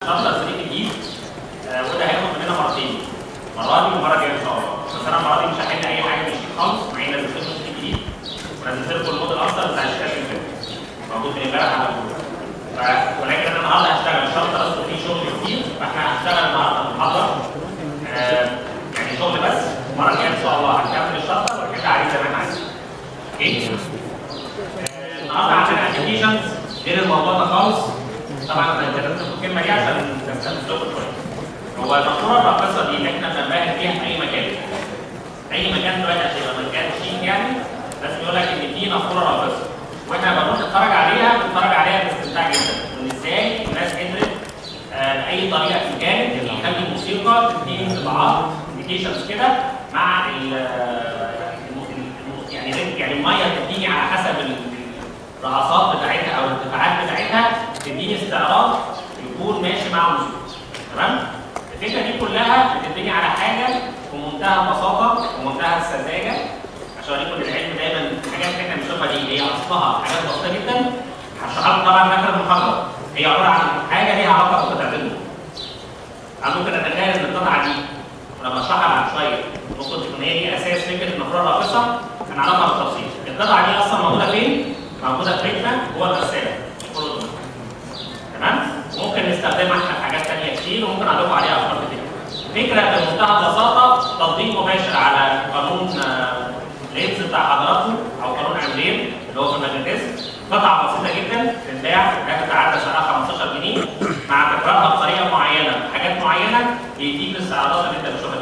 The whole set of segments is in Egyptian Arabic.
شابتر 3 جديد آه، وده هياخد مننا مرتين المره دي والمره الجايه ان شاء الله بس انا المره دي مش هحل اي حاجه من الشيت خالص مع اني نزلت لكم شيت جديد ونزلت لكم الموديل اصلا بتاع الشاشات اللي فاتت موجود من امبارح على الجروب ف- ولكن انا النهارده هشتغل شابتر اصلا فيه شغل كتير فاحنا هنشتغل النهارده محاضره آه، يعني شغل بس المره الجايه ان شاء الله هنكمل الشابتر ونحل عليه زي ما احنا عايزين اوكي آه، النهارده عندنا ابلكيشنز غير الموضوع ده خالص طبعا انا كتبت لكم الكلمه دي عشان تستنزف لكم شويه هو المقوله الراقصه دي اللي احنا بنبهر فيها في اي مكان اي مكان دلوقتي عشان يبقى مكان شيك يعني لازم يقول لك ان دي نافوره راقصه واحنا لما بنروح نتفرج عليها بنتفرج عليها باستمتاع جدا وان ازاي الناس قدرت آه، باي طريقه كانت يخلي الموسيقى تدي انطباعات انديكيشنز كده مع ال الم- الم- يعني يعني الميه تديني على حسب ال- الرقصات بتاعتها او الارتفاعات بتاعتها تديني استعراض يكون ماشي مع الموسيقى تمام؟ الفكره دي كلها بتبني على حاجه في منتهى البساطه ومنتهى السذاجه عشان اوريكم ان العلم دايما الحاجات اللي احنا بنشوفها دي هي اصلها حاجات بسيطه جدا هشرحها لكم طبعا في اخر المحاضره هي عباره عن حاجه ليها علاقه بقطعه النور انا ممكن اتخيل ان القطعه دي ولما اشرحها بعد شويه ممكن تكون هي دي اساس فكره المفروض الراقصه هنعرفها بالتفصيل القطعه دي اصلا موجوده فين؟ موجوده في بيتنا جوه الغساله كله تمام. تمام ممكن نستخدمها احنا في حاجات ثانيه كتير وممكن اقول لكم عليها افكار كتير فكره بمنتهى البساطه تطبيق مباشر على قانون آه، لينز بتاع حضراتكم او قانون امبير اللي هو في الماجنتيزم قطعه بسيطه جدا تتباع لا تتعدى سعرها 15 جنيه مع تكرارها بطريقه معينه بحاجات معينه بيديك الاستعراضات اللي انت بتشوفها دي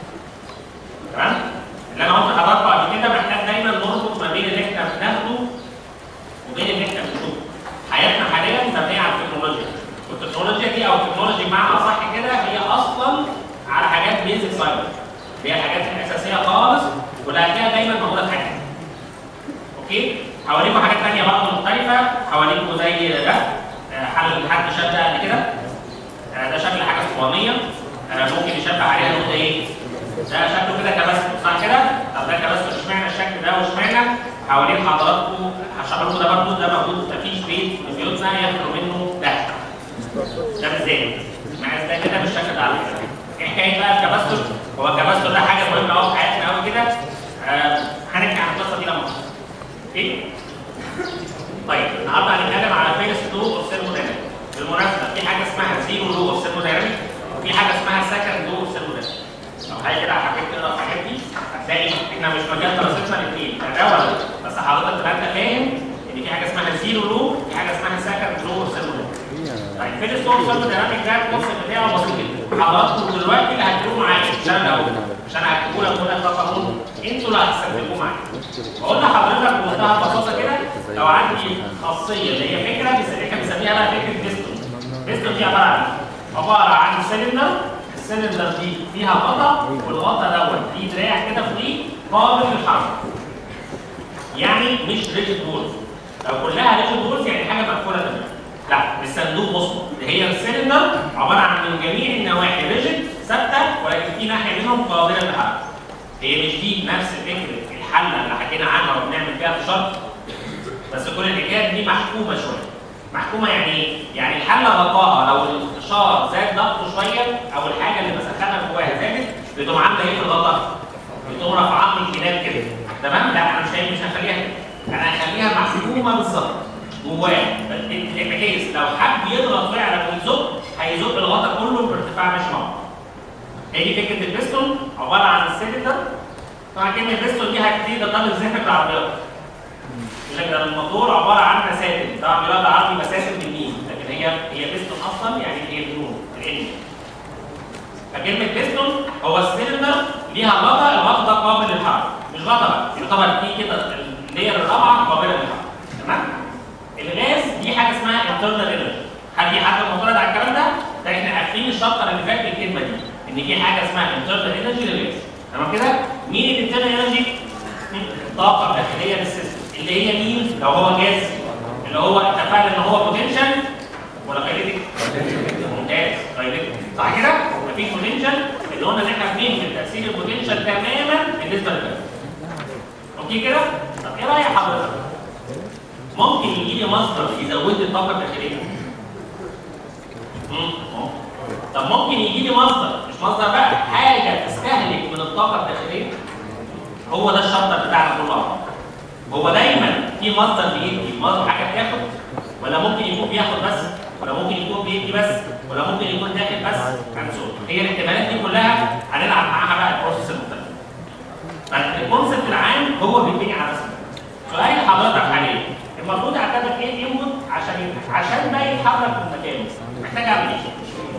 تمام اللي انا قلت لحضراتكم قبل كده محتاج دايما نربط ما بين اللي احنا بناخده وبين اللي احنا بنشوفه حياتنا حاليا مبنيه على التكنولوجيا والتكنولوجيا دي او التكنولوجي بمعنى اصح كده هي اصلا على حاجات بيزك سايبر اللي هي الحاجات الاساسيه خالص واللي هتلاقيها دايما موجوده في حياتنا اوكي هوريكم حاجات ثانيه برضه مختلفه هوريكم زي ده آه، حل حد شاف ده قبل كده آه، ده شكل حاجه اسطوانيه آه، ممكن يشبه عليها نقطه ايه ده شكله كده كباستور صح كده؟ طب ده كباستور اشمعنى الشكل ده واشمعنى؟ حوالين حضراتكم هشرح لكم ده برضه ده موجود مفيش بيت في بيوتنا يخلو منه ده ده بالذات مع ده كده بالشكل ده على فكره ايه حكايه بقى الكباستور؟ هو الكباستور ده حاجه مهمه قوي في حياتنا قوي كده آه، هنحكي عن القصه دي لما نخلص. اوكي؟ طيب النهارده هنتكلم على فيرست لو اوف ثيرمودايناميك بالمناسبه في حاجه اسمها زيرو لو اوف ثيرمودايناميك وفي حاجه اسمها سكند لو اوف ثيرمودايناميك لو حاجه كده حبيت تقرا الحاجات دي هتلاقي احنا مش مجال دراستنا الاثنين ده ولا ده بس حضرتك تبقى انت فاهم ان في حاجه اسمها زيرو لو في حاجه اسمها سكند لو اوف ثيرمودايناميك طيب فيرست لو اوف ثيرمودايناميك ده الكونسيبت بتاعه بسيط جدا حضراتكم دلوقتي اللي هتقولوا معايا مش انا اللي هقول عشان هكتبوا لك هنا ده قانون انتوا اللي هتستخدموه معايا بقول لحضرتك بمنتهى البساطه كده لو عندي خاصيه اللي هي فكره بس- احنا بنسميها بقى فكره بيستون بيستون دي عباره عن إيه؟ عباره عن سلندر السلندر دي فيها غطا والغطا دوت فيه دراع كده فوقيه قابل للحركه يعني مش ريجيد وولز لو كلها ريجيد وولز يعني حاجه مقفوله تماما لا الصندوق بصوا اللي هي السلندر عباره عن من جميع النواحي ريجيد ثابته ولكن في ناحيه منهم قابله للحركه هي مش دي نفس فكره الحله اللي حكينا عنها وبنعمل فيها فشار بس كل الحكايات دي محكومه شويه محكومه يعني ايه؟ يعني الحله غطاها لو الفشار زاد ضغطه شويه او الحاجه اللي بسخنها جواها زادت بتقوم عامله ايه في الغطا؟ بتقوم رافعاه من الجناب كده تمام؟ لا انا مش هي- مش هخليها كده انا هخليها محكومه بالظبط جواه بحيث لو حد يضغط فعلا ويزق هيزق الغطا كله بارتفاع مش معقول هي دي فكره البيستون عباره عن السيلندر طبعا كلمه البيستون دي هتبتدي تطلب ذهنك العربيات يقول لك ده الموتور عباره عن مساتن طبعا بيقول عربي مساتن بالميم لكن هي هي بيستون اصلا يعني هي النون الان فكلمه بيستون هو السيلندر ليها غطا الغطا ده قابل للحركه مش غطا بقى يعتبر دي كده اللير الرابعه قابله للحركه تمام الغاز دي حاجه اسمها انترنال انرجي هل في حد معترض على الكلام ده؟ ده احنا قافلين الشابتر اللي فات بالكلمه دي ان في حاجه اسمها انترنال انرجي للغاز تمام كده؟ مين الانترنال انرجي؟ الطاقه الداخليه للسيستم اللي هي مين؟ لو هو جاز اللي هو اتفقنا ان هو بوتنشال ولا كاينيتيك؟ ممتاز كاينيتيك صح كده؟ مفيش بوتنشال اللي قلنا ان احنا بننهي تاثير البوتنشال تماما بالنسبه للغاز اوكي كده؟ طب ايه رايك حضرتك؟ ممكن يجي لي مصدر يزود لي الطاقه الداخليه؟ امم ممكن طب ممكن يجي لي مصدر مش مصدر بقى حاجه تستهلك من الطاقه الداخليه هو ده الشابتر بتاعنا كله هو دايما في مصدر بيدي مصدر حاجه بتاخد ولا ممكن يكون بياخد بس ولا ممكن يكون بيدي بس ولا ممكن يكون داخل بس كنسول هي الاحتمالات دي كلها هنلعب معاها بقى البروسيس المختلف فالكونسيبت العام هو بيبني على رسم سؤال حضرتك عليه المفروض اعتبر ايه انبوت عشان عشان ده يتحرك من مكانه محتاج اعمل ايه؟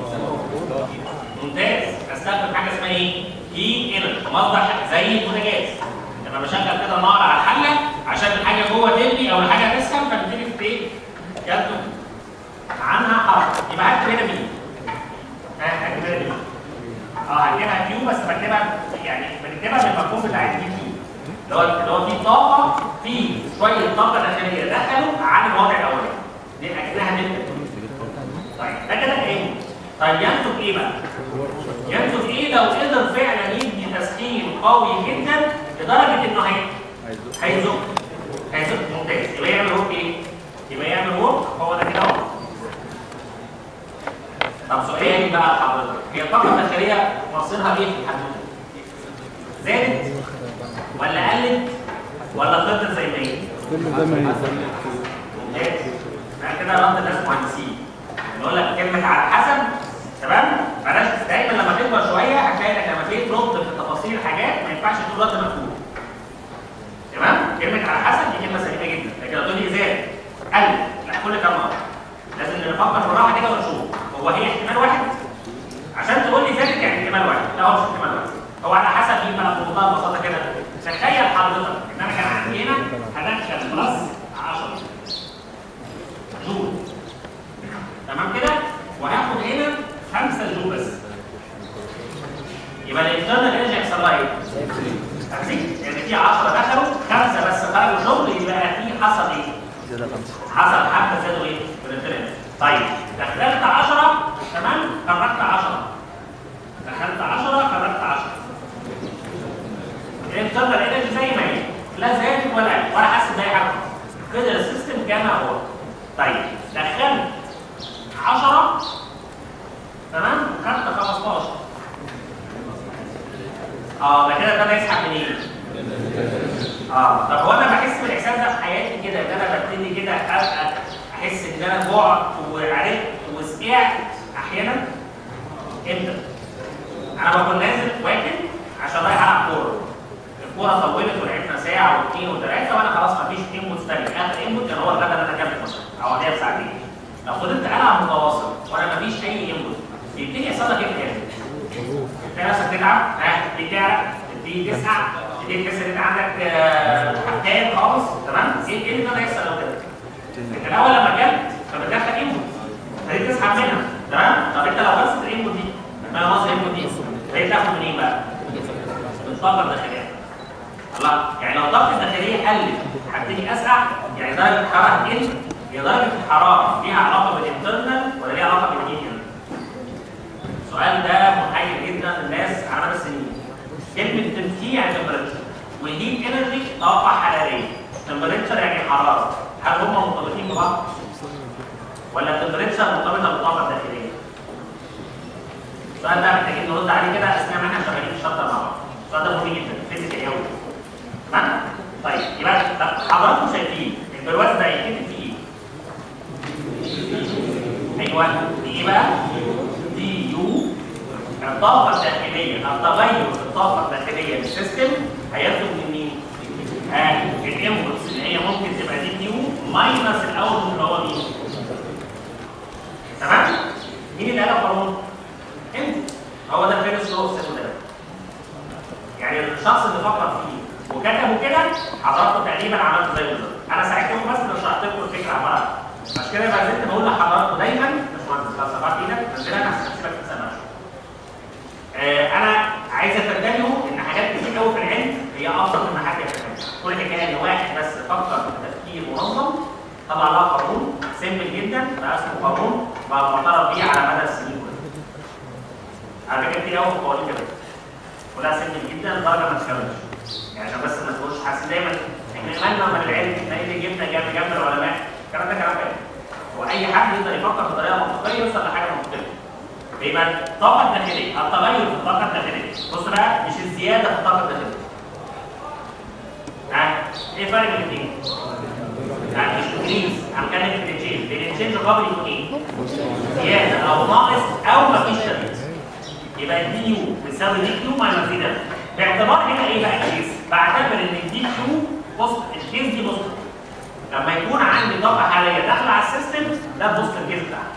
ممتاز استخدم حاجه اسمها ايه؟ هي انرجي مصدر زي البوتاجاز لما بشغل كده نار على الحله عشان الحاجه جوه تغلي او الحاجه تسخن فبتبتدي في ايه؟ يطلب عنها حركه يبقى هكتب هنا مين؟ ها هكتب هنا مين؟ اه هكتبها كيو بس بكتبها يعني بنكتبها بالمفهوم بتاع الكيو اللي هو اللي هو في طاقه في شويه طاقه داخليه دخلوا عن الوضع الاولاني دي اكنها نكتب طيب ده كده ايه؟ طيب ينتج ايه بقى؟ ينتج ايه لو قدر فعلا يدي تسخين قوي جدا لدرجه انه هي هيزق هيزق ممتاز يبقى يعمل ورك ايه؟ يبقى يعمل ورك هو ده كده اهو طب سؤالي بقى لحضرتك هي الطاقه الداخليه مصيرها ايه في الحدود؟ زادت ولا قلت ولا فضلت زي ما هي؟ كل ده ما هي ممتاز بعد كده رد الناس مهندسين يقول لك كلمه على حسب تمام بلاش دايما لما تكبر شويه هتلاقي انك لما تيجي ترد في تفاصيل حاجات ما ينفعش تقول رد مفهوم تمام كلمه على حسب دي كلمه سليمه جدا لكن لو تقول لي زاد قل لا كل كام مره لازم نفكر بالراحه كده ونشوف هو هي احتمال واحد عشان تقول لي زادت يعني احتمال واحد لا هو مش احتمال واحد هو على حسب مين بقى بمنتهى البساطه كده تخيل حضرتك ان انا كان عندي هنا هدخل بلس 10 جول تمام كده وهاخد هنا 5 جول بس يبقى الانترنال انرجي هيحصل لها ايه؟ هتزيد يعني في 10 دخلوا خمسه بس خرجوا شغل يبقى في حصل ايه؟ حصل حبه زادوا ايه؟ بالانترنال طيب دخلت 10 تمام خرجت 10 دخلت 10 خرجت 10 الانترنال انرجي زي ما هي لا زادت ولا قلت ولا حاسس باي حاجه كده السيستم كما هو طيب دخلت 10 تمام خدت 15 اه ده كده ابتدى يسحب منين؟ اه طب هو انا بحس بالاحساس ده في حياتي كده ان انا ببتدي كده ابقى احس ان انا جوعت وعرفت وسقعت احيانا امتى؟ انا بكون نازل واكل عشان رايح العب كوره الكوره طولت ولعبنا ساعه واثنين وثلاثه وانا خلاص مفيش انبوت ثاني اخر انبوت كان هو الغدا اللي انا اكلته مثلا او عليها بساعتين لو فضلت العب متواصل وانا مفيش اي انبوت يبتدي يحصل لك ايه تاني؟ تلاقي نفسك تتعب ها تبتدي تعرق تبتدي تسقع تبتدي تحس ان انت عندك آه، حكايه خالص تمام؟ ايه ايه اللي ده يحصل لو كده؟ انت الاول لما اكلت فبتدخل انبوت ابتديت تسحب منها تمام؟ طب انت لو خلصت الانبوت دي ما مصر الانبوت دي ابتديت تاخد منين بقى؟ من الطاقه الداخليه الله يعني لو الطاقه الداخليه قلت هبتدي اسقع يعني درجه الحراره تقل هي درجه الحراره ليها علاقه بالانترنال ولا ليها علاقه بالهيتنج؟ السؤال ده محير جدا للناس على مدى السنين كلمه تمثيل يعني تمبريتشر والهيت انرجي طاقه حراريه تمبريتشر يعني حراره هل هم مرتبطين ببعض؟ ولا التمبريتشر مرتبطه بالطاقه الداخليه؟ السؤال ده محتاجين نرد عليه كده اثناء ما احنا شغالين في الشابتر مع بعض السؤال ده مهم جدا فيزيكال قوي تمام؟ طيب يبقى طب حضراتكم شايفين البرواز ده يتكتب فيه ايه؟ ايوه دي ايه بقى؟ دي يو الطاقة الداخلية التغير في الطاقة الداخلية للسيستم هيطلب من مين؟ آه الانبوتس اللي هي ممكن تبقى دي كيو ماينس الاوتبوت اللي هو مين؟ تمام؟ مين اللي قال القانون؟ انت هو ده الفيرست لو ده يعني الشخص اللي فكر فيه وكتبه كده حضراتكم تقريبا عملتوا زي بالظبط انا ساعدتكم بس لو شرحت لكم الفكره عباره عن إيه. عشان كده يبقى زلت بقول لحضراتكم دايما باشمهندس لو سمعت ايدك نزلها عشان اسيبك تسال نفسك آه انا عايز اتنبهوا ان حاجات كتير قوي في العلم هي افضل من حاجه في كل حكايه ان واحد بس فكر بتفكير منظم طلع لها قانون سيمبل جدا بقى اسمه قانون بقى معترف بيه على مدى السنين كلها على فكره كتير قوي في القوانين كده كلها سيمبل جدا لدرجه ما تشتغلش يعني عشان بس ما تقولش حاسس دايما احنا ايماننا من العلم احنا ايه اللي جبنا جنب جنب العلماء الكلام ده كلام فارغ واي حد يقدر يفكر بطريقه منطقيه يوصل لحاجه منطقيه يبقى الطاقه الداخليه التغير في الطاقه الداخليه بص بقى مش الزياده في الطاقه الداخليه ها ايه الفرق بين الاثنين؟ يعني مش انكريز انا بتكلم في التشينج التشينج قابل يكون ايه؟ زياده او ناقص او مفيش تغيير يبقى الدي يو بتساوي دي كيو ماينس دي ده باعتبار هنا ايه بقى الكيس؟ بعتبر ان الدي كيو بص الكيس دي بص لما يكون عندي طاقه حاليه داخله على السيستم ده بص الكيس بتاعها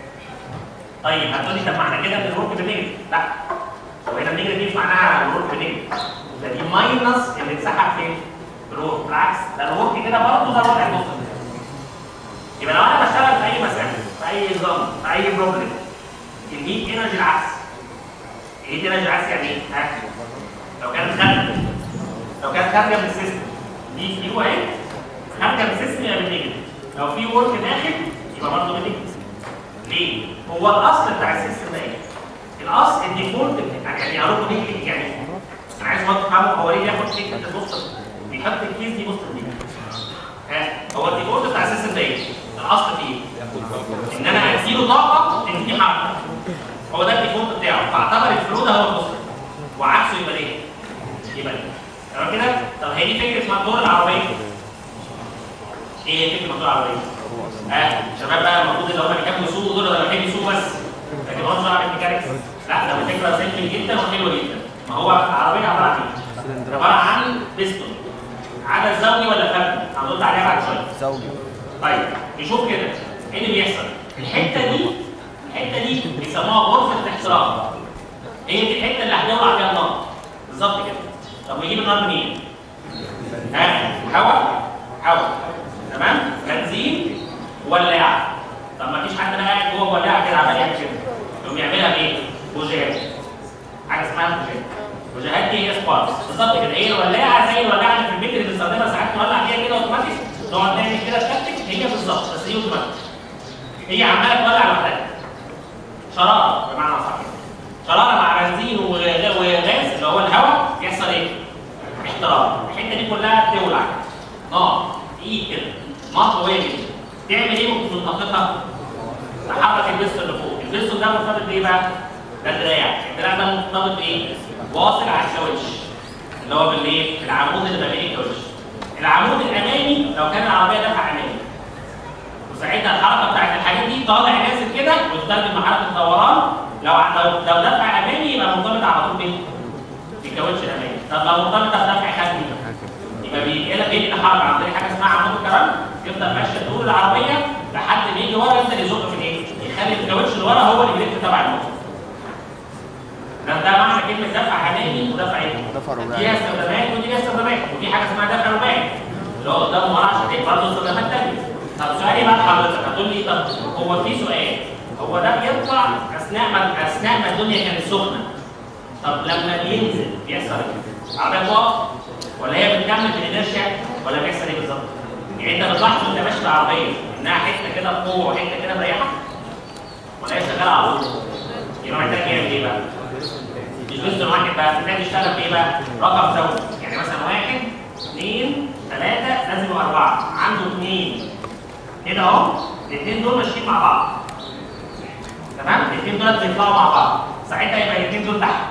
طيب هتقول لي طب ما احنا كده بنروح بنيجاتيف لا هو هنا النيجاتيف دي مش معناها بنروح بنيجاتيف ده دي ماينس اللي اتسحب فين؟ بروح بالعكس ده الورك كده برضه ده الوضع المطلق يبقى لو انا بشتغل في اي مسألة في اي نظام في اي بروبلم الهيت انرجي العكس الهيت انرجي العكس يعني ايه؟ ها؟ لو كانت خارجه لو كانت خارجه من السيستم دي كيو اهي خارجه من السيستم يبقى بالنيجاتيف لو في ورك داخل يبقى برضه بالنيجاتيف ليه؟ هو الاصل بتاع السيستم ده ايه؟ الاصل الديفولت بتاع يعني اقول لكم ليه يعني انا عايز برضه تفهموا هو ليه بياخد فكره النص بيحط الكيس دي نص دي ها هو الديفولت بتاع السيستم ده ايه؟ الاصل فيه ان انا اديله طاقه تديني حركه هو ده الديفولت بتاعه فاعتبر الفلو ده هو النص وعكسه يبقى ليه؟ يبقى ليه؟ تمام كده؟ طب هي دي فكره موتور العربيه ايه هي فكره موتور العربيه؟ اه شباب بقى المفروض اللي هم بيحبوا يسوقوا دول ولا بيحبوا يسوقوا بس لكن هو مش عارف الميكانيكس لا ده فكره سيمبل جدا وحلوه جدا ما هو العربيه عباره عن ايه؟ عباره عن بيستون عدد زوجي ولا فردي؟ هنرد عليها بعد شويه زوجي طيب نشوف كده ايه اللي بيحصل الحته دي الحته دي بيسموها غرفه الاحتراق هي دي الحته اللي هتولع فيها النار بالظبط كده طب نجيب النار منين؟ ها هواء هواء تمام بنزين ولاعه طب ما فيش حد بقى قاعد جوه ولاعه كده عمال يعمل كده يقوم يعملها بايه؟ بوجات حاجه اسمها بوجات بوجات دي هي سباركس بالظبط كده هي الولاعه زي الولاعه اللي في البيت اللي بنستخدمها ساعات نولع فيها كده اوتوماتيك نقعد نعمل كده تكتك هي بالظبط بس هي اوتوماتيك هي عماله تولع لوحدها شراره بمعنى صح شراره مع بنزين وغ- وغاز اللي هو الهواء يحصل ايه؟ احتراق الحته دي كلها تولع نار ايد كده نار قويه جدا تعمل ايه من طاقتها؟ تحرك البستون اللي فوق البستون ده مرتبط بايه بقى؟ ده الدراع الدراع ده مرتبط بايه؟ واصل على الكاوتش اللي هو بالايه؟ العمود اللي ما بين الكاوتش العمود الامامي لو كان العربيه دفع امامي وساعتها الحركه بتاعت الحاجات دي طالع نازل كده ويستخدم محرك الدوران لو ع- لو لو دفع امامي يبقى مرتبط على طول بايه؟ بالكاوتش الامامي طب لو مرتبط بدفع خلفي يبقى بينقلك بينقل الحركه عن طريق حاجه اسمها عمود الكرم يفضل ماشي طول العربيه لحد ما يجي ورا انت اللي يزق في الايه؟ يخلي الكاوتش اللي ورا هو اللي بيلف تبع الموتور ده ده معنى كلمه دفع امامي ودفع ايه؟ دفع رباعي. دي ليها استخدامات ودي ليها استخدامات وفي حاجه اسمها دفع رباعي اللي هو قدام ورا عشان ايه برضه استخدامات ثانيه طب سؤالي بقى لحضرتك هتقول لي طب هو في سؤال هو ده بيطلع اثناء ما اثناء ما الدنيا كانت سخنه طب لما بينزل بيحصل ايه؟ العربيه تقف ولا هي بتكمل بالانرشيا ولا بيحصل ايه بالظبط؟ يعني انت بتلاحظ وانت ماشي بالعربيه انها حته كده بقوه وحته كده مريحه ولا هي شغاله على طول؟ يبقى محتاج يعمل ايه بقى؟ مش بس واحد بقى محتاج يشتغل في ايه بقى؟ رقم زوجي يعني مثلا واحد اثنين ثلاثه لازم يبقى اربعه عنده اثنين هنا اهو الاثنين دول ماشيين مع بعض تمام؟ الاثنين دول بيطلعوا مع بعض ساعتها يبقى الاثنين دول تحت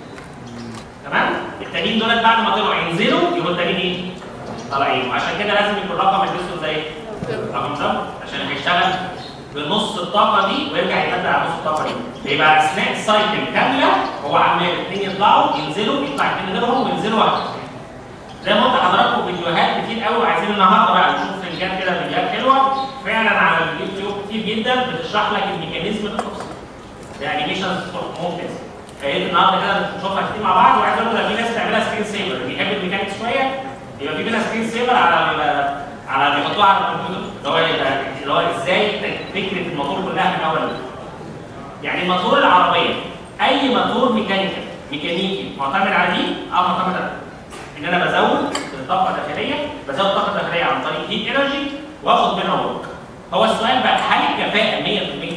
تمام؟ التانيين دول بعد ما طلعوا ينزلوا يبقوا التانيين ايه؟ طالعين وعشان كده لازم يكون رقم الجسم زي رقم زوجي عشان هيشتغل بنص الطاقه دي ويرجع يبدل على نص الطاقه دي يبقى اثناء السايكل كامله هو عمال الاثنين يطلعوا ينزلوا يطلع اثنين غيرهم وينزلوا واحد زي ما قلت لحضراتكم فيديوهات كتير قوي وعايزين النهارده بقى نشوف فيديوهات كده فيديوهات حلوه فعلا على اليوتيوب كتير جدا بتشرح لك الميكانيزم بالتفصيل ده انيميشن ممتاز فايه النهارده كده نشوفها كتير مع بعض وعايز اقول لك في ناس بتعملها سكرين سيفر اللي بيحب الميكانيكس شويه يبقى في منها سكرين سيفر على ال- على بيحطوها على الكمبيوتر اللي هو يبقى- اللي هو ازاي فكره الموتور كلها من اول لآخر. يعني موتور العربيه اي موتور ميكانيكال ميكانيكي معتمد على دي او معتمد على دي. ان انا بزود الطاقه الداخليه بزود الطاقه الداخليه عن طريق هيت انرجي واخد منها ورك هو السؤال بقى هل الكفاءه 100%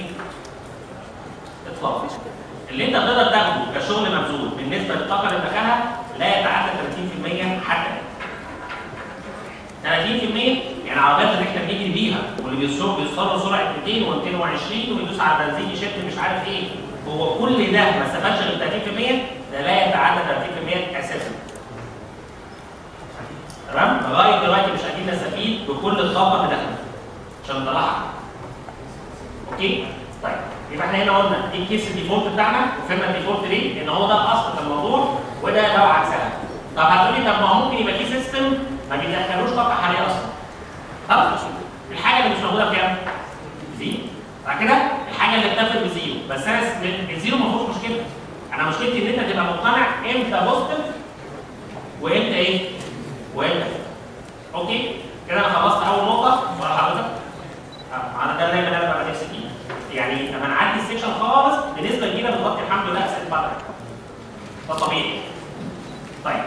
اطلاقا اللي انت تقدر تاخده كشغل مبذول بالنسبه للطاقه اللي دخلها لا يتعدى 30% حتى 30% يعني العربيات اللي احنا بنجري بيها واللي بيوصلوا بيوصلوا سرعه 200 و220 ويدوس على البنزين يشد مش عارف ايه هو كل ده ما استفادش غير 30% ده لا يتعدى 30% اساسا تمام لغايه دلوقتي مش قادرين نستفيد بكل الطاقه اللي دخلت عشان نطلعها اوكي طيب يبقى احنا هنا قلنا دي الكيس الديفولت بتاعنا وفهمنا الديفولت ليه؟ لان هو ده الاصل في الموضوع وده لو عكسها طب هتقولي طب ما هو ممكن يبقى في سيستم ما بيدخلوش طاقه حاليه اصلا خلاص الحاجه اللي مش موجوده بكام؟ زيرو بعد كده الحاجه اللي بتاخد بزيرو بس انا س- الزيرو ما فيهوش مشكله انا مشكلتي ان انت تبقى مقتنع امتى بوزيتيف وامتى ايه؟ وامتى اوكي كده انا خلصت اول نقطه ولا حضرتك؟ آه، انا ده دايما انا ببقى نفسي فيه يعني لما نعدي السكشن خالص بنسبه كبيره بنغطي الحمد لله اسئله بعض ده طبيعي طيب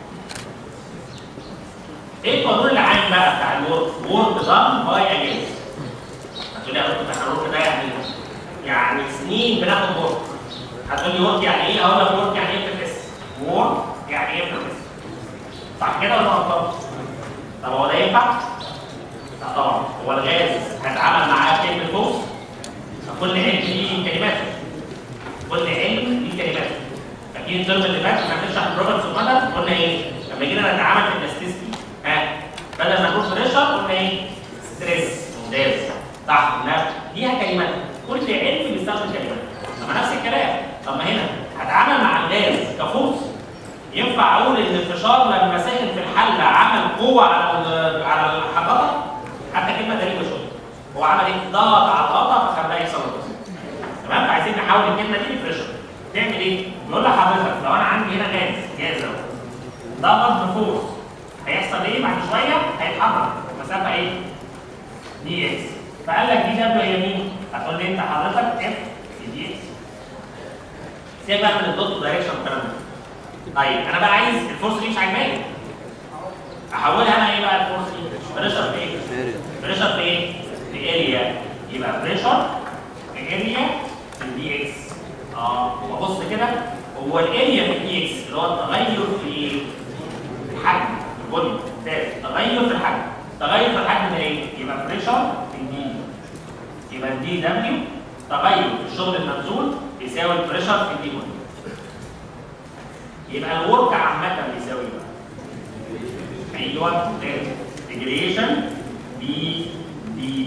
ايه القانون العام بقى بتاع الورك؟ ورك دان باي اجينست هتقولي يا دكتور احنا الورك ده يعني يعني سنين بناخد ورك هتقولي ورك يعني ايه؟ هقول لك ورك يعني ايه بتدرس؟ ورك يعني ايه بتدرس؟ صح كده ولا غلطان؟ طب هو ده ينفع؟ لا طبعا هو الغاز هيتعامل معاه كلمه فوز كل علم ليه كلمات كل علم ليه كلمات اكيد الترم اللي فات احنا بنشرح البروبلمز اوف قلنا ايه؟ لما جينا نتعامل في الاستيستي ها بدل ما نقول بريشر قلنا ايه؟ ستريس ممتاز صح قلنا ليها كلمات كل علم بيستخدم كلمات طب نفس الكلام طب ما هنا هتعامل مع الغاز كفوز ينفع اقول ان الفشار لما ساكن في الحله عمل قوه على ال- على الحجره حتى كلمه غريبه شويه هو عمل ايه؟ ضغط على الغطا فخلاه يحصل الرصاص تمام فعايزين نحول الكلمه دي لبريشر تعمل ايه؟ بيقول لحضرتك لو انا عندي هنا غاز جاز اهو ضغط بفورس هيحصل ايه بعد شويه؟ هيتحرك مسافه ايه؟ دي اكس فقال لك دي دبليو هي مين؟ هتقول لي انت حضرتك اف في دي اكس سيبك بقى من الدوت دايركشن والكلام ده طيب انا بقى عايز الفورس دي مش عاجباني احولها انا ايه بقى الفورس دي؟ بريشر في ايه؟ بريشر في ايه؟ في اريا يبقى بريشر في اريا في الدي اكس اه وبص كده هو الاريا في الدي اكس اللي هو التغير في ايه؟ في الحجم الفوليوم ممتاز تغير في الحجم تغير في الحجم ده ايه؟ يبقى بريشر في الدي يبقى الدي دبليو تغير في الشغل المبذول يساوي البريشر في الدي فوليوم يبقى الورك عامة بيساوي ايه؟ ايوه ممتاز انتجريشن بي دي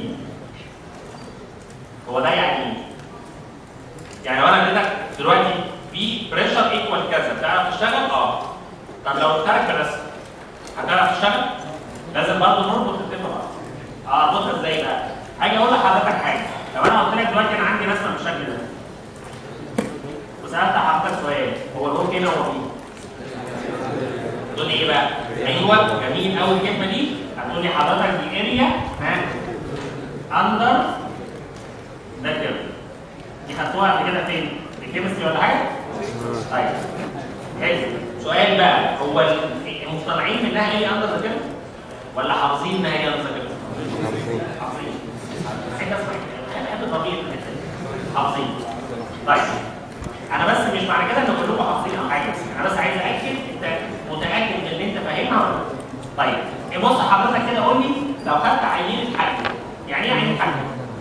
هو ده يعني ايه؟ يعني لو انا اديتك دلوقتي في بريشر ايكوال كذا تعرف تشتغل؟ اه طب لو قلت لك بس هتعرف تشتغل؟ لازم برضه نربط الاثنين ببعض اه اربطها ازاي بقى؟ هاجي اقول لحضرتك حاجه لو انا قلت لك دلوقتي انا عندي رسمه بالشكل ده وسالت حضرتك سؤال هو الورك هنا هو فين؟ تقول لي ايه بقى؟ ايوه جميل قوي الكلمه دي هتقول لي حضرتك دي اريا ها اندر ده كده دي خدتوها قبل كده فين؟ في الكيمستري ولا حاجه؟ طيب حلو سؤال بقى هو ال- مقتنعين انها هي اندر ذا كده؟ ولا حافظين انها هي اندر ذا كده؟ حافظين حاجه اسمها بحب الضمير في الحته دي حافظين طيب انا بس مش معنى كده ان كلكم حافظين او حاجه انا بس عايز اتاكد انت متاكد من ان انت فاهمها ولا لا طيب إيه بص حضرتك كده قول لي لو خدت عينه حجم يعني ايه عينه حجم؟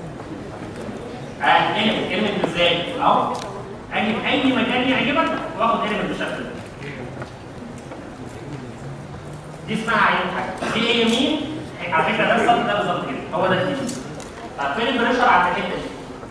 اه كلمه كلمه ازاي؟ اهو اجي في اي مكان يعجبك واخد كلمه بالشكل ده دي اسمها عينه حجم دي هي مين؟ على فكره ده السطر ده بالظبط كده هو ده الدي طب فين البريشر على الحته دي؟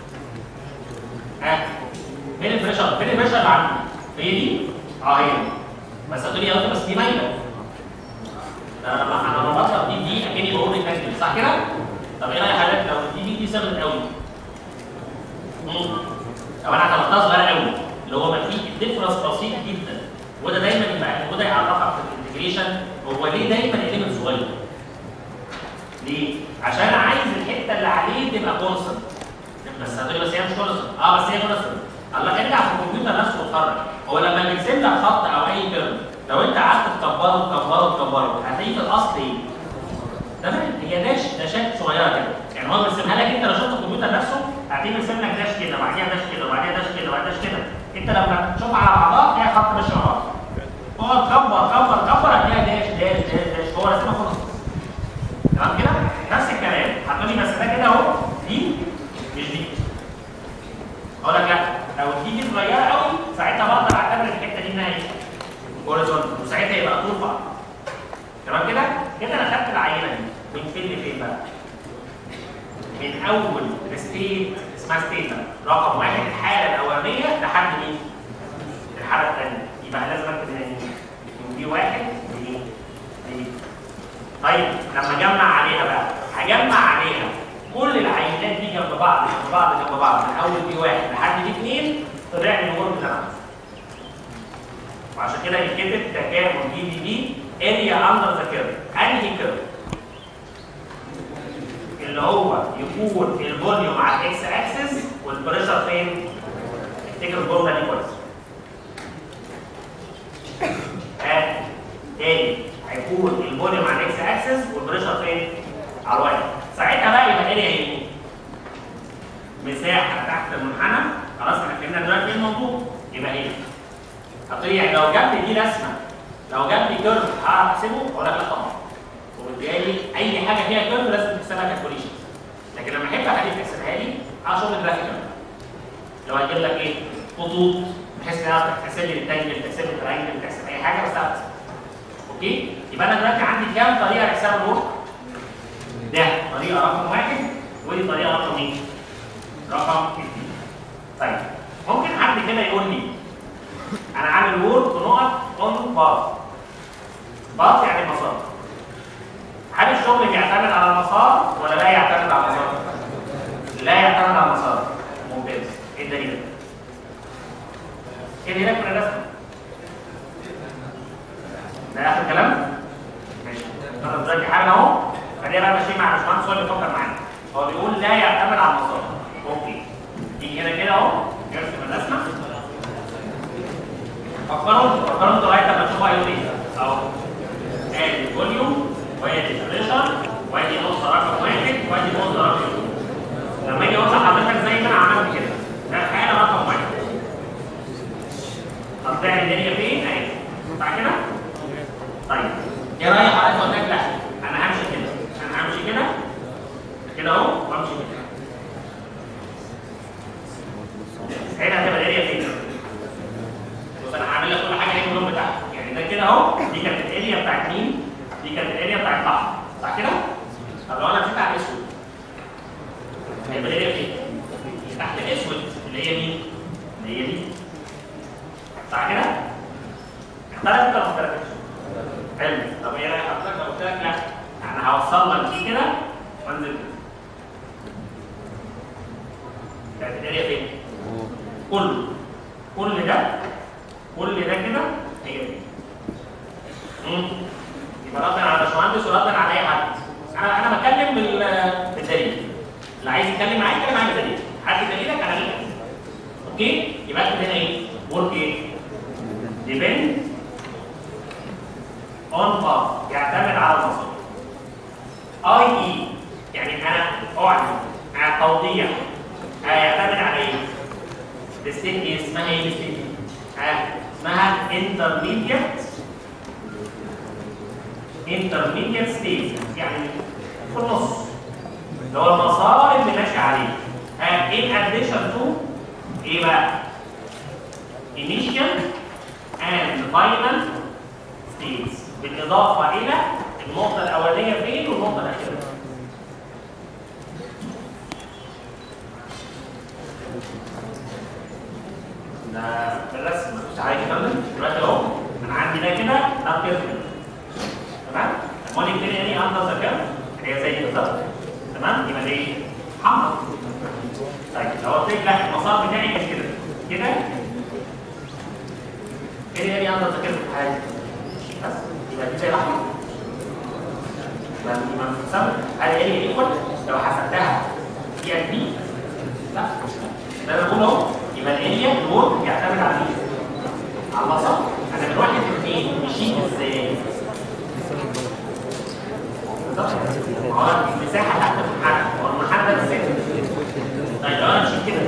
ها فين البريشر فين البريشر اللي عندي هي دي اه هي دي. بس هتقولي يا دكتور بس دي مايله ده انا انا لما بطلب دي دي اكني بقول لك كده صح كده طب ايه رايك حضرتك لو دي دي دي سهله قوي مم. طب انا اعتبرتها صغيره قوي اللي هو ما فيه ديفرنس بسيط جدا وده دايما يبقى وده يعرفك في الانتجريشن هو ليه دايما اليمنت صغير ليه؟ عشان عايز الحته اللي عليه تبقى كونستنت بس هتقولي بس هي مش كونستنت اه بس هي كونستنت الله ارجع في الكمبيوتر نفسه واتفرج هو لما بيرسم لك خط او اي كيرف لو انت قعدت تكبره تكبره تكبره هتلاقيه في الاصل ايه؟ تمام هي داش داشات صغيره كده يعني هو بيرسمها لك انت لو شفت الكمبيوتر نفسه هتلاقيه بيرسم لك داش كده وبعديها داش كده وبعديها داش كده وبعديها داش كده انت لما تشوف على بعضها تلاقي خط ماشي مع بعض اقعد كبر كبر كبر هتلاقي داش داش داش داش هو رسمها خلاص تمام كده؟ نفس الكلام هتقولي بس ده كده اهو دي مش دي اقول لك لا لو دي دي صغيره قوي ساعتها بقدر اعتبر الحته دي انها ايه؟ هوريزونتال وساعتها يبقى طول بعض تمام كده؟ كده انا خدت العينه دي من فين لفين بقى؟ من اول ستيت اسمها ستيت رقم واحد الحاله الاولانيه لحد مين؟ الحاله الثانيه يبقى لازم اكتب هنا ايه؟ من دي واحد لايه؟ لايه؟ طيب لما اجمع عليها بقى هجمع عليها كل العينات دي جنب بعض جنب بعض جنب بعض من اول دي واحد لحد دي اثنين طلع لي الورم ده وعشان كده يتكتب تكامل دي دي دي اريا اندر ذا كيرف انهي كيرف؟ اللي هو يكون الفوليوم على الاكس اكسس والبريشر فين؟ افتكر الجمله دي كويس. ها تاني هيكون الفوليوم على الاكس اكسس والبريشر فين؟ على الواي. ساعتها بقى يبقى اريا هي ايه؟ مساحه تحت المنحنى خلاص احنا فهمنا دلوقتي ايه الموضوع يبقى هي هتقولي يعني لو جاب لي دي رسمه لو جاب لي كيرف هعرف احسبه ولا لا طبعا وبالتالي اي حاجه فيها كيرف لازم تحسبها كالكوليشن لكن لما احب اخليك تحسبها لي على شغل جرافيكال لو هجيب لك ايه خطوط بحيث انها تحسب لي التانجل تحسب لي التراينجل تحسب اي حاجه بس اعرف اوكي يبقى انا دلوقتي عندي كام طريقه لحساب الورك ده طريقه رقم واحد ودي طريقه رقم ايه؟ رقم اثنين طيب ممكن حد كده يقول لي انا عامل وورد بنقط اون باث باث يعني مسار هل الشغل بيعتمد على المسار ولا لا يعتمد على المسار؟ لا يعتمد على المسار ممتاز ايه الدليل؟ ايه اللي هناك في الرسم؟ ده اخر كلام؟ ماشي انا دلوقتي حاجه اهو خلينا بقى ماشيين مع الباشمهندس هو اللي بيفكر معانا هو بيقول لا يعتمد على المسار اوكي تيجي هنا كده اهو يرسم الرسمه فكروا فكروا انتوا لغايه لما تشوفوا هيقول ايه اهو ادي الفوليوم وادي البريشر وادي نقطه رقم واحد وادي نقطه رقم اثنين لما اجي اقول لحضرتك زي ما انا عملت كده ده حاله رقم واحد طب تعمل الدنيا فين؟ اهي صح كده؟ طيب ايه رايك حضرتك قلت لك لا انا همشي كده انا همشي كده كده اهو وامشي كده هنا هتبقى الاريا فين؟ بص انا هعمل لك كل حاجه هي اللون بتاعها يعني ده كده اهو دي كانت الاريا بتاعت مين؟ دي كانت الاريا بتاعت الاحمر صح كده؟ طب لو انا مشيت على الاسود هيبقى الاريا فين؟ تحت الاسود اللي هي مين؟ اللي هي دي صح كده؟ اختلفت ولا ما اختلفتش؟ حلو طب ايه رايك حضرتك لو قلت لك لا انا هوصل لك دي كده وانزل كده كانت الاريا فين؟ كله كل ده كل ده كده هي دي امم يبقى ردا على باشمهندس وردا على اي حد انا انا بتكلم بال- بالدليل اللي عايز يتكلم معايا يتكلم معايا بالدليل حد دليلك انا ليك اوكي يبقى اكتب هنا ايه؟ ورك ايه؟ depend on path يعتمد على المسار اي اي يعني انا اعلن على التوضيح هيعتمد على ايه؟ الستيت دي اسمها ايه الستيت دي؟ ها اسمها intermediate intermediate state يعني في النص اللي هو المسار اللي ماشي عليه ها in addition to ايه بقى؟ initial and final states بالاضافه الى النقطه الاولانيه فين والنقطه الاخيره ده بالرسم مش عايز اكمل دلوقتي اهو انا عندي ده كده ده كيرف تمام امال الدنيا دي اندر ذا كيرف هي زي دي بالظبط تمام يبقى دي حمراء طيب لو قلت لك لا المسار بتاعي كان كده كده كده دي اندر ذا كيرف حاجه بس يبقى دي زي الاحمر يبقى يبقى بتساوي هل هي ايكوال لو حسبتها دي قد دي لا مش ده انا بقول اهو يبقى الاريا الورك بيعتمد على مين؟ على المسار انا من واحد لاثنين مشيت ازاي؟ بالظبط ما هو المساحه تحت المنحنى هو المنحنى ده بالظبط طيب لو انا مشيت كده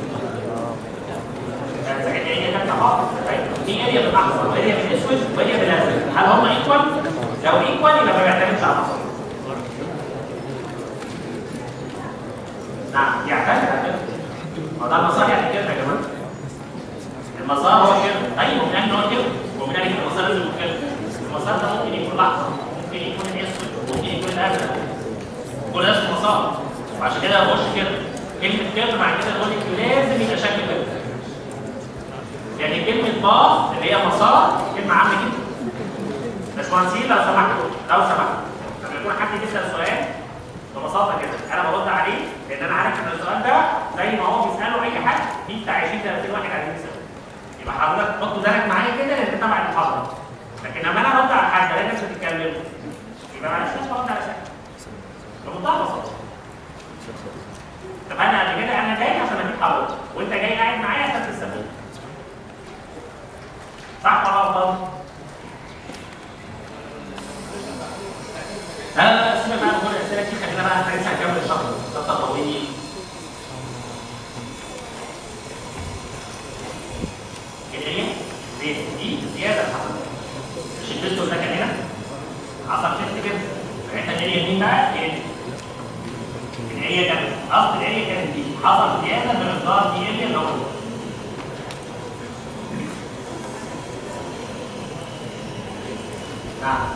ساعتها هي كانت بعض طيب دي اريا بالاحمر واريا بالاسود واريا بالازرق هل هم ايكوال؟ لو ايكوال يبقى ما بيعتمدش على المسار نعم يعتمد على كده ما ده المسار يعني كده يا جماعه المسار هو كده ايوه من ان هو كده ومن ان المسار لازم يكون كده المسار ده ممكن يكون الاحمر ممكن يكون الاسود ممكن يكون الازرق كل ده اسمه مسار وعشان كده بخش كده كلمه كده مع كده بقول لك لازم يبقى شكل كده يعني كلمه باص اللي هي مسار كلمه عامه جدا باشمهندسين لو سمحتوا لو سمحتوا لما يكون حد بيسال سؤال ببساطه كده انا برد عليه لان انا عارف ان السؤال ده زي ما هو بيساله اي حد في بتاع 20 30 واحد عايزين يساله يبقى حضرتك حط بالك معايا كده لان انت تبع المحاضره لكن لما انا ارد على حد الاقي الناس بتتكلم يبقى معلش مش برد على شيء بمنتهى البساطه طب انا قبل كده انا جاي عشان اديك حضرتك وانت جاي قاعد معايا عشان تستفيد صح ولا غلطان؟ لا لا لا سيبك بقى من كل الاسئله دي خلينا بقى احنا لسه هنكمل الشهر ده طويل الاريا زي دي زياده حصلت مش البيستول ده كان هنا حصل شيفت كده احنا الاريا دي بقى هي دي الاريا كانت اصل الاريا كانت دي حصل زياده بمقدار دي اريا اللي هو ده. نعم